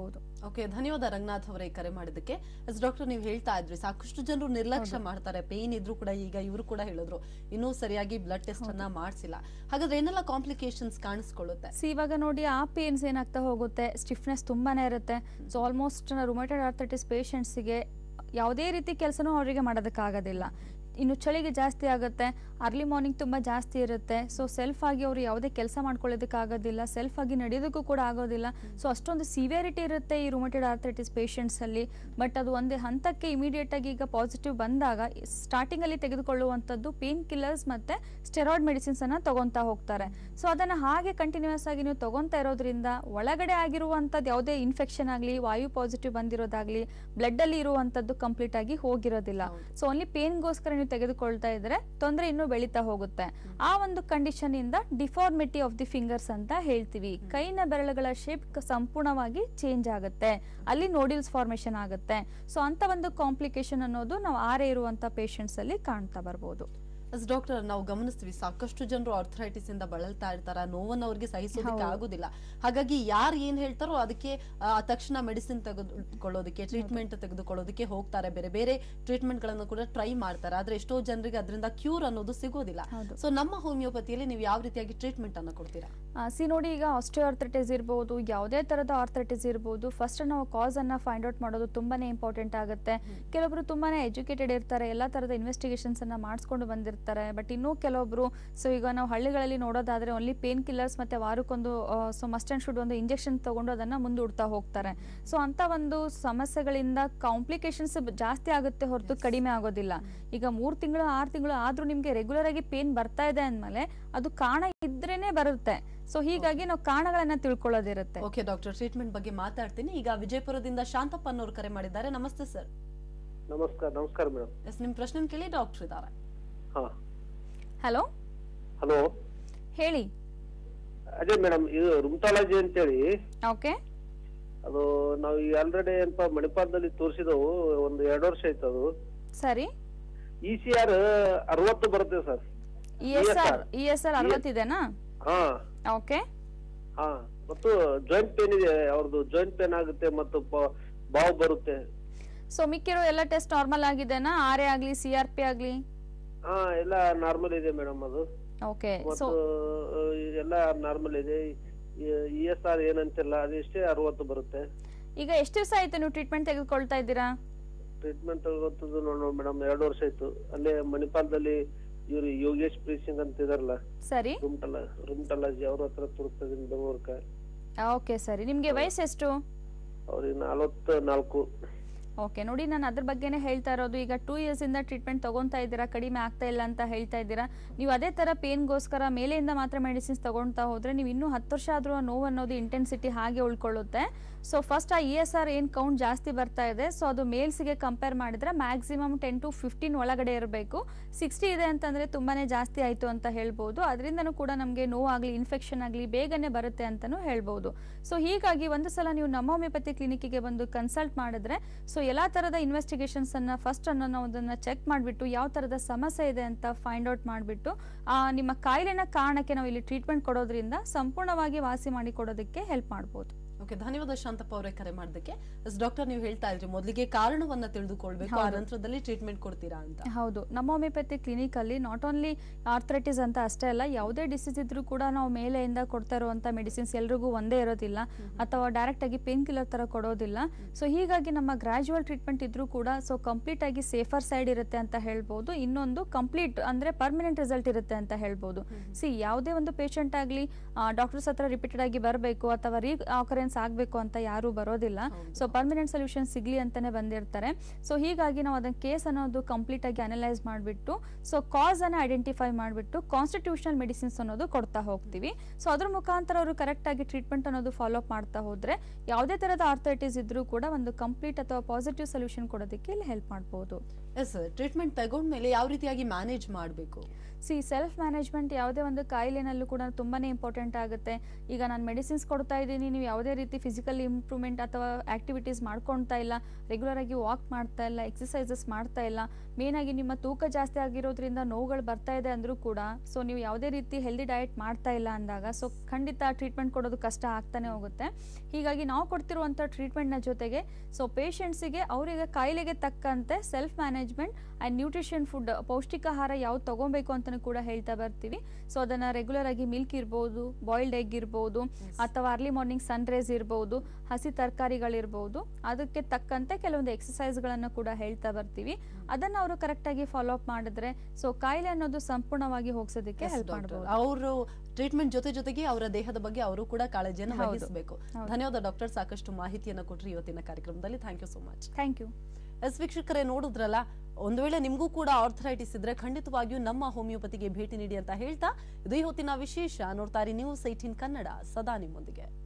ಓಕೆ ಧನ್ಯವಾದ ರಂಗನಾಥ್ ಅವರೇ ಕರೆ ಮಾಡಿದ್ದಕ್ಕೆ ಎಸ್ ಡಾಕ್ಟರ್ ನೀವು ಹೇಳ್ತಾ ಇದ್ರಿ ಸಾಕಷ್ಟು ಜನರು ನಿರ್ಲಕ್ಷ್ಯ ಮಾಡ್ತಾರೆ ಪೇನ್ ಇದ್ರು ಕೂಡ ಈಗ ಇವರು ಕೂಡ ಹೇಳಿದ್ರು ಇನ್ನೂ ಸರಿಯಾಗಿ ಬ್ಲಡ್ ಟೆಸ್ಟ್ ಅನ್ನ ಮಾಡಿಸಿಲ್ಲ ಹಾಗಾದ್ರೆ ಏನೆಲ್ಲ ಕಾಂಪ್ಲಿಕೇಶನ್ಸ್ ಕಾಣಿಸ್ಕೊಳ್ಳುತ್ತೆ ಸೊ ಇವಾಗ ನೋಡಿ ಆ ಪೇನ್ಸ್ ಏನಾಗ್ತಾ ಹೋಗುತ್ತೆ ಸ್ಟಿಫ್ನೆಸ್ ತುಂಬಾನೇ ಇರುತ್ತೆ ಸೊ ಆಲ್ಮೋಸ್ಟ್ ರುಮಟೆಡ್ ಆರ್ಥೈಟಿಸ್ ಪೇಷಂಟ್ಸಿಗೆ ಯಾವುದೇ ರೀತಿ ಕೆಲಸನೂ ಅವರಿಗೆ ಮಾಡೋದಕ್ಕಾಗೋದಿಲ್ಲ ಇನ್ನು ಚಳಿಗೆ ಜಾಸ್ತಿ ಆಗುತ್ತೆ ಅರ್ಲಿ ಮಾರ್ನಿಂಗ್ ತುಂಬ ಜಾಸ್ತಿ ಇರುತ್ತೆ ಸೊ ಸೆಲ್ಫ್ ಆಗಿ ಅವರು ಯಾವುದೇ ಕೆಲಸ ಮಾಡ್ಕೊಳ್ಳೋದಕ್ಕಾಗೋದಿಲ್ಲ ಸೆಲ್ಫ್ ಆಗಿ ನಡೆಯೋದಕ್ಕೂ ಕೂಡ ಆಗೋದಿಲ್ಲ ಸೊ ಅಷ್ಟೊಂದು ಸಿವಿಯರಿಟಿ ಇರುತ್ತೆ ಈ ರುಮಟೆಡ್ ಆರ್ಥೈಟಿಸ್ ಪೇಷಂಟ್ಸಲ್ಲಿ ಬಟ್ ಅದು ಒಂದೇ ಹಂತಕ್ಕೆ ಇಮಿಡಿಯೇಟ್ ಆಗಿ ಈಗ ಪಾಸಿಟಿವ್ ಬಂದಾಗ ಸ್ಟಾರ್ಟಿಂಗಲ್ಲಿ ತೆಗೆದುಕೊಳ್ಳುವಂಥದ್ದು ಪೇನ್ ಕಿಲ್ಲರ್ಸ್ ಮತ್ತು ಸ್ಟೆರಾಯ್ಡ್ ಮೆಡಿಸಿನ್ಸನ್ನು ತಗೊತಾ ಹೋಗ್ತಾರೆ ಸೊ ಅದನ್ನು ಹಾಗೆ ಕಂಟಿನ್ಯೂಸ್ ಆಗಿ ನೀವು ತಗೊತಾ ಇರೋದ್ರಿಂದ ಒಳಗಡೆ ಆಗಿರುವಂಥದ್ದು ಯಾವುದೇ ಇನ್ಫೆಕ್ಷನ್ ಆಗಲಿ ವಾಯು ಪಾಸಿಟಿವ್ ಬಂದಿರೋದಾಗಲಿ ಬ್ಲಡ್ಡಲ್ಲಿ ಇರುವಂಥದ್ದು ಕಂಪ್ಲೀಟ್ ಆಗಿ ಹೋಗಿರೋದಿಲ್ಲ ಸೊ ಓನ್ಲಿ ಪೇನ್ಗೋಸ್ಕರ ನೀವು ತೆಗೆದುಕೊಳ್ತಾ ಇದ್ರೆ ತೊಂದರೆ ಇನ್ನೂ ಬೆಳೀತಾ ಹೋಗುತ್ತೆ ಆ ಒಂದು ಕಂಡೀಷನ್ ಇಂದ ಡಿಫಾರ್ಮಿಟಿ ಆಫ್ ದಿ ಫಿಂಗರ್ಸ್ ಅಂತ ಹೇಳ್ತೀವಿ ಕೈನ ಬೆರಳುಗಳ ಶೇಪ್ ಸಂಪೂರ್ಣವಾಗಿ ಚೇಂಜ್ ಆಗುತ್ತೆ ಅಲ್ಲಿ ನೋಡಿಲ್ಸ್ ಫಾರ್ಮೇಶನ್ ಆಗುತ್ತೆ ಸೊ ಅಂತ ಒಂದು ಕಾಂಪ್ಲಿಕೇಶನ್ ಅನ್ನೋದು ನಾವು ಆರೆ ಇರುವಂತ ಪೇಷಂಟ್ಸ್ ಅಲ್ಲಿ ಕಾಣ್ತಾ ಬರ್ಬೋದು ಎಸ್ ಡಾಕ್ಟರ್ ನಾವು ಗಮನಿಸ್ತೀವಿ ಸಾಕಷ್ಟು ಜನರು ಆರ್ಥರೈಟಿಸ್ ಇಂದ ಬಳಲ್ತಾ ಇರ್ತಾರ ನೋವನ್ನು ಅವ್ರಿಗೆ ಸಹಿಸೋದಕ್ಕೆ ಹೌದು. ಆಗುದಿಲ್ಲ ಹಾಗಾಗಿ ಯಾರು ಏನ್ ಹೇಳ್ತಾರೋ ಅದಕ್ಕೆ ಆ, ತಕ್ಷಣ ಮೆಡಿಸಿನ್ ತೆಗೆದುಕೊಳ್ಳೋದಕ್ಕೆ ಟ್ರೀಟ್ಮೆಂಟ್ ತೆಗೆದುಕೊಳ್ಳೋದಕ್ಕೆ ಹೋಗ್ತಾರೆ ಬೇರೆ ಬೇರೆ ಟ್ರೀಟ್ಮೆಂಟ್ ಗಳನ್ನು ಕೂಡ ಟ್ರೈ ಮಾಡ್ತಾರೆ ಆದ್ರೆ ಎಷ್ಟೋ ಜನರಿಗೆ ಅದರಿಂದ ಕ್ಯೂರ್ ಅನ್ನೋದು ಸಿಗೋದಿಲ್ಲ ಹೌದು. ಸೊ ನಮ್ಮ ಹೋಮಿಯೋಪತಿಯಲ್ಲಿ ನೀವು ಯಾವ ರೀತಿಯಾಗಿ ಟ್ರೀಟ್ಮೆಂಟ್ ಅನ್ನ ಕೊಡ್ತೀರಾ ಸಿ ನೋಡಿ ಈಗ ಆರ್ಥ್ರೈಟಿಸ್ ಇರ್ಬೋದು ಯಾವುದೇ ಥರದ ಆರ್ಥ್ರೈಟಿಸ್ ಇರ್ಬೋದು ಫಸ್ಟ್ ನಾವು ಕಾಸನ್ನು ಫೈಂಡ್ ಔಟ್ ಮಾಡೋದು ತುಂಬಾನೇ ಇಂಪಾರ್ಟೆಂಟ್ ಆಗುತ್ತೆ ಕೆಲವೊಬ್ರು ತುಂಬಾನೇ ಎಜುಕೇಟೆಡ್ ಇರ್ತಾರೆ ಎಲ್ಲ ಥರದ ಇನ್ವೆಸ್ಟಿಗೇಷನ್ಸನ್ನು ಮಾಡಿಸ್ಕೊಂಡು ಬಂದಿರ್ತಾರೆ ಬಟ್ ಇನ್ನೂ ಕೆಲವೊಬ್ರು ಸೊ ಈಗ ನಾವು ಹಳ್ಳಿಗಳಲ್ಲಿ ನೋಡೋದಾದರೆ ಓನ್ಲಿ ಪೇನ್ ಕಿಲ್ಲರ್ಸ್ ಮತ್ತು ವಾರಕ್ಕೊಂದು ಸೊ ಮಸ್ಟ್ ಆ್ಯಂಡ್ ಶುಡ್ ಒಂದು ಇಂಜೆಕ್ಷನ್ ತೊಗೊಂಡು ಅದನ್ನು ಮುಂದೂಡ್ತಾ ಹೋಗ್ತಾರೆ ಸೊ ಅಂಥ ಒಂದು ಸಮಸ್ಯೆಗಳಿಂದ ಕಾಂಪ್ಲಿಕೇಶನ್ಸ್ ಜಾಸ್ತಿ ಆಗುತ್ತೆ ಹೊರತು ಕಡಿಮೆ ಆಗೋದಿಲ್ಲ ಈಗ ಮೂರು ತಿಂಗಳು ಆರು ತಿಂಗಳು ಆದರೂ ನಿಮಗೆ ರೆಗ್ಯುಲರ್ ಆಗಿ ಪೇನ್ ಬರ್ತಾ ಇದೆ ಅಂದಮೇಲೆ ಅದು ಕಾರಣ ಇದ್ರೇನೆ ಬರುತ್ತೆ ಸೊ ಹೀಗಾಗಿ ನಾವು ಕಾರಣಗಳನ್ನ ತಿಳ್ಕೊಳ್ಳೋದಿರುತ್ತೆ ಓಕೆ ಡಾಕ್ಟರ್ ಟ್ರೀಟ್ಮೆಂಟ್ ಬಗ್ಗೆ ಮಾತಾಡ್ತೀನಿ ಈಗ ವಿಜಯಪುರದಿಂದ ಶಾಂತಪ್ಪ ಅನ್ನೋರು ಕರೆ ಮಾಡಿದ್ದಾರೆ ನಮಸ್ತೆ ಸರ್ ನಮಸ್ಕಾರ ನಮಸ್ಕಾರ ಮೇಡಮ್ ಎಸ್ ನಿಮ್ ಪ್ರಶ್ನೆ ಕೇಳಿ ಡಾಕ್ಟರ್ ಇದ್ದಾರೆ ಹಾ ಹಲೋ ಹಲೋ ಹೇಳಿ ಅದೇ ಮೇಡಮ್ ಇದು ರುಮ್ಟಾಲಜಿ ಅಂತೇಳಿ ಓಕೆ ಅದು ನಾವು ಈಗ ಆಲ್ರೆಡಿ ಏನಪ್ಪ ಮಣಿಪಾಲದಲ್ಲಿ ತೋರಿಸಿದವು ಒಂದು ಎರಡು ವರ್ಷ ಆಯ್ತು ಅದು ಸರಿ ಇ ಸಿ ಆರ್ ಅರವತ್ತು ಬರುತ್ತೆ sir E S R E S R ಅರವತ್ತಿದೆನಾ ಹಾ ಓಕೆ ಹಾ ಮತ್ತು ಜಾಯಿಂಟ್ ಪೇನ್ ಇದೆ ಅವ್ರದ್ದು ಜಾಯಿಂಟ್ ಪೇನ್ ಆಗುತ್ತೆ ಮತ್ತು ಪ- ಬಾವು ಬರುತ್ತೆ ಸೊ ಮಿಕ್ಕಿರೋ ಎಲ್ಲ ಟೆಸ್ಟ್ ನಾರ್ಮಲ್ ಆಗಿದೆನಾ ಆರ್ ಎ ಆಗಲಿ ಸಿ ಆರ್ ಪಿ ಆಗಲಿ ಹಾ ಎಲ್ಲ ನಾರ್ಮಲ್ ಇದೆ ಮೇಡಮ್ ಅದು ಓಕೆ ಸೊ ಮತ್ತು ಆ, ಎಲ್ಲ ನಾರ್ಮಲ್ ಇದೆ ಇ ಎಸ್ ಆರ್ ಏನಂತಿಲ್ಲ ಅದಿಷ್ಟೇ ಅರವತ್ತು ಬರುತ್ತೆ ಈಗ ಎಷ್ಟು ದಿವಸ ಆಯ್ತು ನೀವು ಟ್ರೀಟ್ಮೆಂಟ್ ತೆಗೆದುಕೊಳ್ತಾ ಇದ್ದೀರಾ ಟ್ರೀಟ್ಮೆಂಟ್ ತಗೋತದ್ದು ನೋಡು ಮೇಡಮ್ ಎರಡು ವರ್ಷ ಆಯ್ತು ಅಲ್ಲೇ ಮಣಿಪಾಲದಲ್ಲಿ ಇವ್ರು ಯೋಗೇಶ್ ಪ್ರೀಸಿಂಗ್ ಅಂತ ಇದಾರಲ್ಲ ಸರಿ ರೂಮ್ಟಲ ರೂಮ್ಟಲಾಜಿ ಅವ್ರ ಹತ್ರ ತೋರಿಸ್ತಾ ಇದೀನಿ ಬೆಂಗಳೂರ್ಕ ಓಕೆ ಸರಿ ನಿಮಗೆ ವಯಸ್ಸು ಎಷ್ಟು ಅವ್ರಿಗೆ ನಲವತ್ತು ನಾಲ್ಕು ಓಕೆ ನೋಡಿ ನಾನು ಅದ್ರ ಬಗ್ಗೆನೇ ಹೇಳ್ತಾ ಇರೋದು ಈಗ ಟೂ ಇಂದ ಟ್ರೀಟ್ಮೆಂಟ್ ತಗೊತಾ ಇದ್ದೀರಾ ಕಡಿಮೆ ಆಗ್ತಾ ಇಲ್ಲ ಅಂತ ಹೇಳ್ತಾ ಇದ್ದೀರಾ ನೀವು ಅದೇ ಥರ ಪೇನ್ಗೋಸ್ಕರ ಮೇಲೆಯಿಂದ ಮಾತ್ರ ಮೆಡಿಸಿನ್ಸ್ ತಗೊಳ್ತಾ ಹೋದರೆ ನೀವು ಇನ್ನೂ ಹತ್ತು ವರ್ಷ ಆದರೂ ಆ ನೋವು ಅನ್ನೋದು ಇಂಟೆನ್ಸಿಟಿ ಹಾಗೆ ಉಳ್ಕೊಳ್ಳುತ್ತೆ ಸೊ ಫಸ್ಟ್ ಆ ಇ ಎಸ್ ಆರ್ ಏನು ಕೌಂಟ್ ಜಾಸ್ತಿ ಬರ್ತಾ ಇದೆ ಸೊ ಅದು ಮೇಲ್ಸ್ಗೆ ಕಂಪೇರ್ ಮಾಡಿದ್ರೆ ಮ್ಯಾಕ್ಸಿಮಮ್ ಟೆನ್ ಟು ಫಿಫ್ಟೀನ್ ಒಳಗಡೆ ಇರಬೇಕು ಸಿಕ್ಸ್ಟಿ ಇದೆ ಅಂತಂದರೆ ತುಂಬಾ ಜಾಸ್ತಿ ಆಯಿತು ಅಂತ ಹೇಳ್ಬೋದು ಅದರಿಂದನೂ ಕೂಡ ನಮಗೆ ನೋವಾಗಲಿ ಇನ್ಫೆಕ್ಷನ್ ಆಗಲಿ ಬೇಗನೆ ಬರುತ್ತೆ ಅಂತಲೂ ಹೇಳ್ಬೋದು ಸೊ ಹೀಗಾಗಿ ಒಂದು ಸಲ ನೀವು ನಮ್ಮ ಹೋಮಿಯೋಪತಿ ಕ್ಲಿನಿಕ್ಕಿಗೆ ಬಂದು ಕನ್ಸಲ್ಟ್ ಮಾಡಿದ್ರೆ ಸೊ ಎಲ್ಲ ಥರದ ಇನ್ವೆಸ್ಟಿಗೇಷನ್ಸನ್ನು ಫಸ್ಟ್ ಅನ್ನೋ ನಾವು ಅದನ್ನು ಚೆಕ್ ಮಾಡಿಬಿಟ್ಟು ಯಾವ ಥರದ ಸಮಸ್ಯೆ ಇದೆ ಅಂತ ಫೈಂಡ್ ಔಟ್ ಮಾಡಿಬಿಟ್ಟು ನಿಮ್ಮ ಕಾಯಿಲೆನ ಕಾರಣಕ್ಕೆ ನಾವು ಇಲ್ಲಿ ಟ್ರೀಟ್ಮೆಂಟ್ ಕೊಡೋದ್ರಿಂದ ಸಂಪೂರ್ಣವಾಗಿ ವಾಸಿ ಮಾಡಿ ಕೊಡೋದಕ್ಕೆ ಹೆಲ್ಪ್ ಮಾಡ್ಬೋದು ಓಕೆ ಧನ್ಯವಾದ ಶಾಂತಪ್ಪ ಅವರೇ ಕರೆ ಮಾಡೋದಕ್ಕೆ ಎಸ್ ಡಾಕ್ಟರ್ ನೀವು ಹೇಳ್ತಾ ಇದ್ರಿ ಮೊದಲಿಗೆ ಕಾರಣವನ್ನ ತಿಳಿದುಕೊಳ್ಬೇಕು ಆ ಹೌದು. ನಂತರದಲ್ಲಿ ಟ್ರೀಟ್ಮೆಂಟ್ ಕೊಡ್ತೀರಾ ಅಂತ ಹೌದು ನಮ್ಮ ಹೋಮಿಯೋಪತಿ ಕ್ಲಿನಿಕಲ್ಲಿ ನಾಟ್ ಓನ್ಲಿ ಆರ್ಥ್ರೈಟಿಸ್ ಅಂತ ಅಷ್ಟೇ ಅಲ್ಲ ಯಾವುದೇ ಡಿಸೀಸ್ ಇದ್ರೂ ಕೂಡ ನಾವು ಮೇಲೆಯಿಂದ ಕೊಡ್ತಾ ಇರುವಂಥ ಮೆಡಿಸಿನ್ಸ್ ಎಲ್ರಿಗೂ ಒಂದೇ ಇರೋದಿಲ್ಲ ಅಥವಾ ಡೈರೆಕ್ಟಾಗಿ ಪೇನ್ ಕಿಲ್ಲರ್ ಥರ ಕೊಡೋದಿಲ್ಲ ಸೊ ಹೀಗಾಗಿ ನಮ್ಮ ಗ್ರ್ಯಾಜುವಲ್ ಟ್ರೀಟ್ಮೆಂಟ್ ಇದ್ರೂ ಕೂಡ ಸೊ ಕಂಪ್ಲೀಟ್ ಆಗಿ ಸೇಫರ್ ಸೈಡ್ ಇರುತ್ತೆ ಅಂತ ಹೇಳ್ಬೋದು ಇನ್ನೊಂದು ಕಂಪ್ಲೀಟ್ ಅಂದರೆ ಪರ್ಮನೆಂಟ್ ರಿಸಲ್ಟ್ ಇರುತ್ತೆ ಅಂತ ಹೇಳ್ಬೋದು ಸಿ ಯಾವುದೇ ಒಂದು ಪೇಷಂಟ್ ಆಗಲಿ ಡಾಕ್ಟರ್ಸ್ ಹತ್ರ ರಿಪೀಟೆಡ್ ಆಗಿ ಬರಬೇಕು ಅಥವಾ ರೀ ಆಕರೆನ್ಸ್ ಆಗಬೇಕು ಅಂತ ಯಾರೂ ಬರೋದಿಲ್ಲ ಸೊ ಪರ್ಮನೆಂಟ್ ಸೊಲ್ಯೂಷನ್ ಸಿಗಲಿ ಅಂತಲೇ ಬಂದಿರ್ತಾರೆ ಸೊ ಹೀಗಾಗಿ ನಾವು ಅದನ್ನ ಕೇಸ್ ಅನ್ನೋದು ಕಂಪ್ಲೀಟ್ ಆಗಿ ಅನಲೈಸ್ ಮಾಡಿಬಿಟ್ಟು ಸೊ ಕಾಸ್ ಅನ್ನು ಐಡೆಂಟಿಫೈ ಮಾಡಿಬಿಟ್ಟು ಕಾನ್ಸ್ಟಿಟ್ಯೂಷನಲ್ ಮೆಡಿಸಿನ್ಸ್ ಅನ್ನೋದು ಕೊಡ್ತಾ ಹೋಗ್ತೀವಿ ಸೊ ಅದ್ರ ಮುಖಾಂತರ ಅವರು ಕರೆಕ್ಟ್ ಆಗಿ ಟ್ರೀಟ್ಮೆಂಟ್ ಅನ್ನೋದು ಫಾಲೋ ಅಪ್ ಮಾಡ್ತಾ ಹೋದ್ರೆ ಯಾವುದೇ ಥರದ ಆರ್ಥೈಟಿಸ್ ಇದ್ರೂ ಕೂಡ ಒಂದು ಕಂಪ್ಲೀಟ್ ಅಥವಾ ಪಾಸಿಟಿವ್ ಸೊಲ್ಯೂಷನ್ ಕೊಡೋದಕ್ಕೆ ಇಲ್ಲಿ ಹೆಲ್ಪ್ ಮಾಡ್ಬೋದು ಎಸ್ ಟ್ರೀಟ್ಮೆಂಟ್ ತಗೊಂಡ್ಮೇಲೆ ಯಾವ ರೀತಿಯಾಗಿ ಮ್ಯಾನೇಜ್ ಮಾಡಬೇಕು ಸಿ ಸೆಲ್ಫ್ ಮ್ಯಾನೇಜ್ಮೆಂಟ್ ಯಾವುದೇ ಒಂದು ಕಾಯಿಲೆನಲ್ಲೂ ಕೂಡ ತುಂಬಾ ಇಂಪಾರ್ಟೆಂಟ್ ಆಗುತ್ತೆ ಈಗ ನಾನು ಮೆಡಿಸಿನ್ಸ್ ಕೊಡ್ತಾ ಇದ್ದೀನಿ ನೀವು ಯಾವುದೇ ರೀತಿ ಫಿಸಿಕಲ್ ಇಂಪ್ರೂವ್ಮೆಂಟ್ ಅಥವಾ ಆ್ಯಕ್ಟಿವಿಟೀಸ್ ಮಾಡ್ಕೊಳ್ತಾ ಇಲ್ಲ ರೆಗ್ಯುಲರ್ ಆಗಿ ವಾಕ್ ಮಾಡ್ತಾ ಇಲ್ಲ ಎಕ್ಸಸೈಸಸ್ ಮಾಡ್ತಾ ಇಲ್ಲ ಮೇನ್ ಆಗಿ ನಿಮ್ಮ ತೂಕ ಜಾಸ್ತಿ ಆಗಿರೋದ್ರಿಂದ ನೋವುಗಳು ಬರ್ತಾ ಇದೆ ಅಂದರೂ ಕೂಡ ಸೊ ನೀವು ಯಾವುದೇ ರೀತಿ ಹೆಲ್ದಿ ಡಯಟ್ ಮಾಡ್ತಾ ಇಲ್ಲ ಅಂದಾಗ ಸೊ ಖಂಡಿತ ಟ್ರೀಟ್ಮೆಂಟ್ ಕೊಡೋದು ಕಷ್ಟ ಆಗ್ತಾನೆ ಹೋಗುತ್ತೆ ಹೀಗಾಗಿ ನಾವು ಕೊಡ್ತಿರುವಂಥ ಟ್ರೀಟ್ಮೆಂಟ್ನ ಜೊತೆಗೆ ಸೊ ಪೇಷಂಟ್ಸಿಗೆ ಅವರಿಗೆ ಕಾಯಿಲೆಗೆ ತಕ್ಕಂತೆ self management and nutrition food ಪೌಷ್ಟಿಕಾಹಾರ ಯಾವ್ದು ತಗೊಬೇಕು ಅಂತಲೂ ಕೂಡ ಹೇಳ್ತಾ ಬರ್ತೀವಿ ಸೊ ಅದನ್ನು ರೆಗ್ಯುಲರ್ ಆಗಿ ಮಿಲ್ಕ್ ಇರ್ಬೋದು ಬಾಯ್ಲ್ಡ್ ಎಗ್ ಇರ್ಬೋದು ಅಥವಾ ಅರ್ಲಿ ಮಾರ್ನಿಂಗ್ ಸನ್ರೈಸ್ ಇರ್ಬೋದು ಹಸಿ ತರಕಾರಿಗಳಿರ್ಬೋದು ಅದಕ್ಕೆ ತಕ್ಕಂತೆ ಕೆಲವೊಂದು ಎಕ್ಸಸೈಸ್ಗಳನ್ನು ಕೂಡ ಹೇಳ್ತಾ ಬರ್ತೀವಿ ಅದನ್ನು ಅವರು ಕರೆಕ್ಟಾಗಿ ಫಾಲೋ ಅಪ್ ಮಾಡಿದ್ರೆ ಸೊ ಕಾಯಿಲೆ ಅನ್ನೋದು ಸಂಪೂರ್ಣವಾಗಿ ಹೋಗ್ಸೋದಕ್ಕೆ ಹೆಲ್ಪ್ ಮಾಡ್ಬೋದು ಅವರು ಟ್ರೀಟ್ಮೆಂಟ್ ಜೊತೆ ಜೊತೆಗೆ ಅವರ ದೇಹದ ಬಗ್ಗೆ ಅವರು ಕೂಡ ಕಾಳಜಿಯನ್ನು ಹೌದು. ವಹಿಸಬೇಕು ಹೌದು. ಧನ್ಯವಾದ ಡಾಕ್ಟರ್ ಸಾಕಷ್ಟು ಮಾಹಿತಿಯನ್ನು ಕೊಟ್ರಿ ಇವತ್ತಿನ ಕಾರ್ಯಕ್ರಮದಲ್ಲಿ thank you so much thank you ಎಸ್ ವೀಕ್ಷಕರೇ ನೋಡಿದ್ರಲ್ಲ ಒಂದು ವೇಳೆ ನಿಮಗೂ ಕೂಡ ಆರ್ಥರೈಟಿಸ್ ಇದ್ರೆ ಖಂಡಿತವಾಗಿಯೂ ನಮ್ಮ ಹೋಮಿಯೋಪತಿಗೆ ಭೇಟಿ ನೀಡಿ ಅಂತ ಹೇಳ್ತಾ ಇದು ಈ ಹೊತ್ತಿನ ವಿಶೇಷ ನೋಡ್ತಾರೆ ನ್ಯೂಸ್ ಏಟೀನ್ ಕನ್ನಡ ಸದಾ ನಿಮ್ಮೊಂದಿಗೆ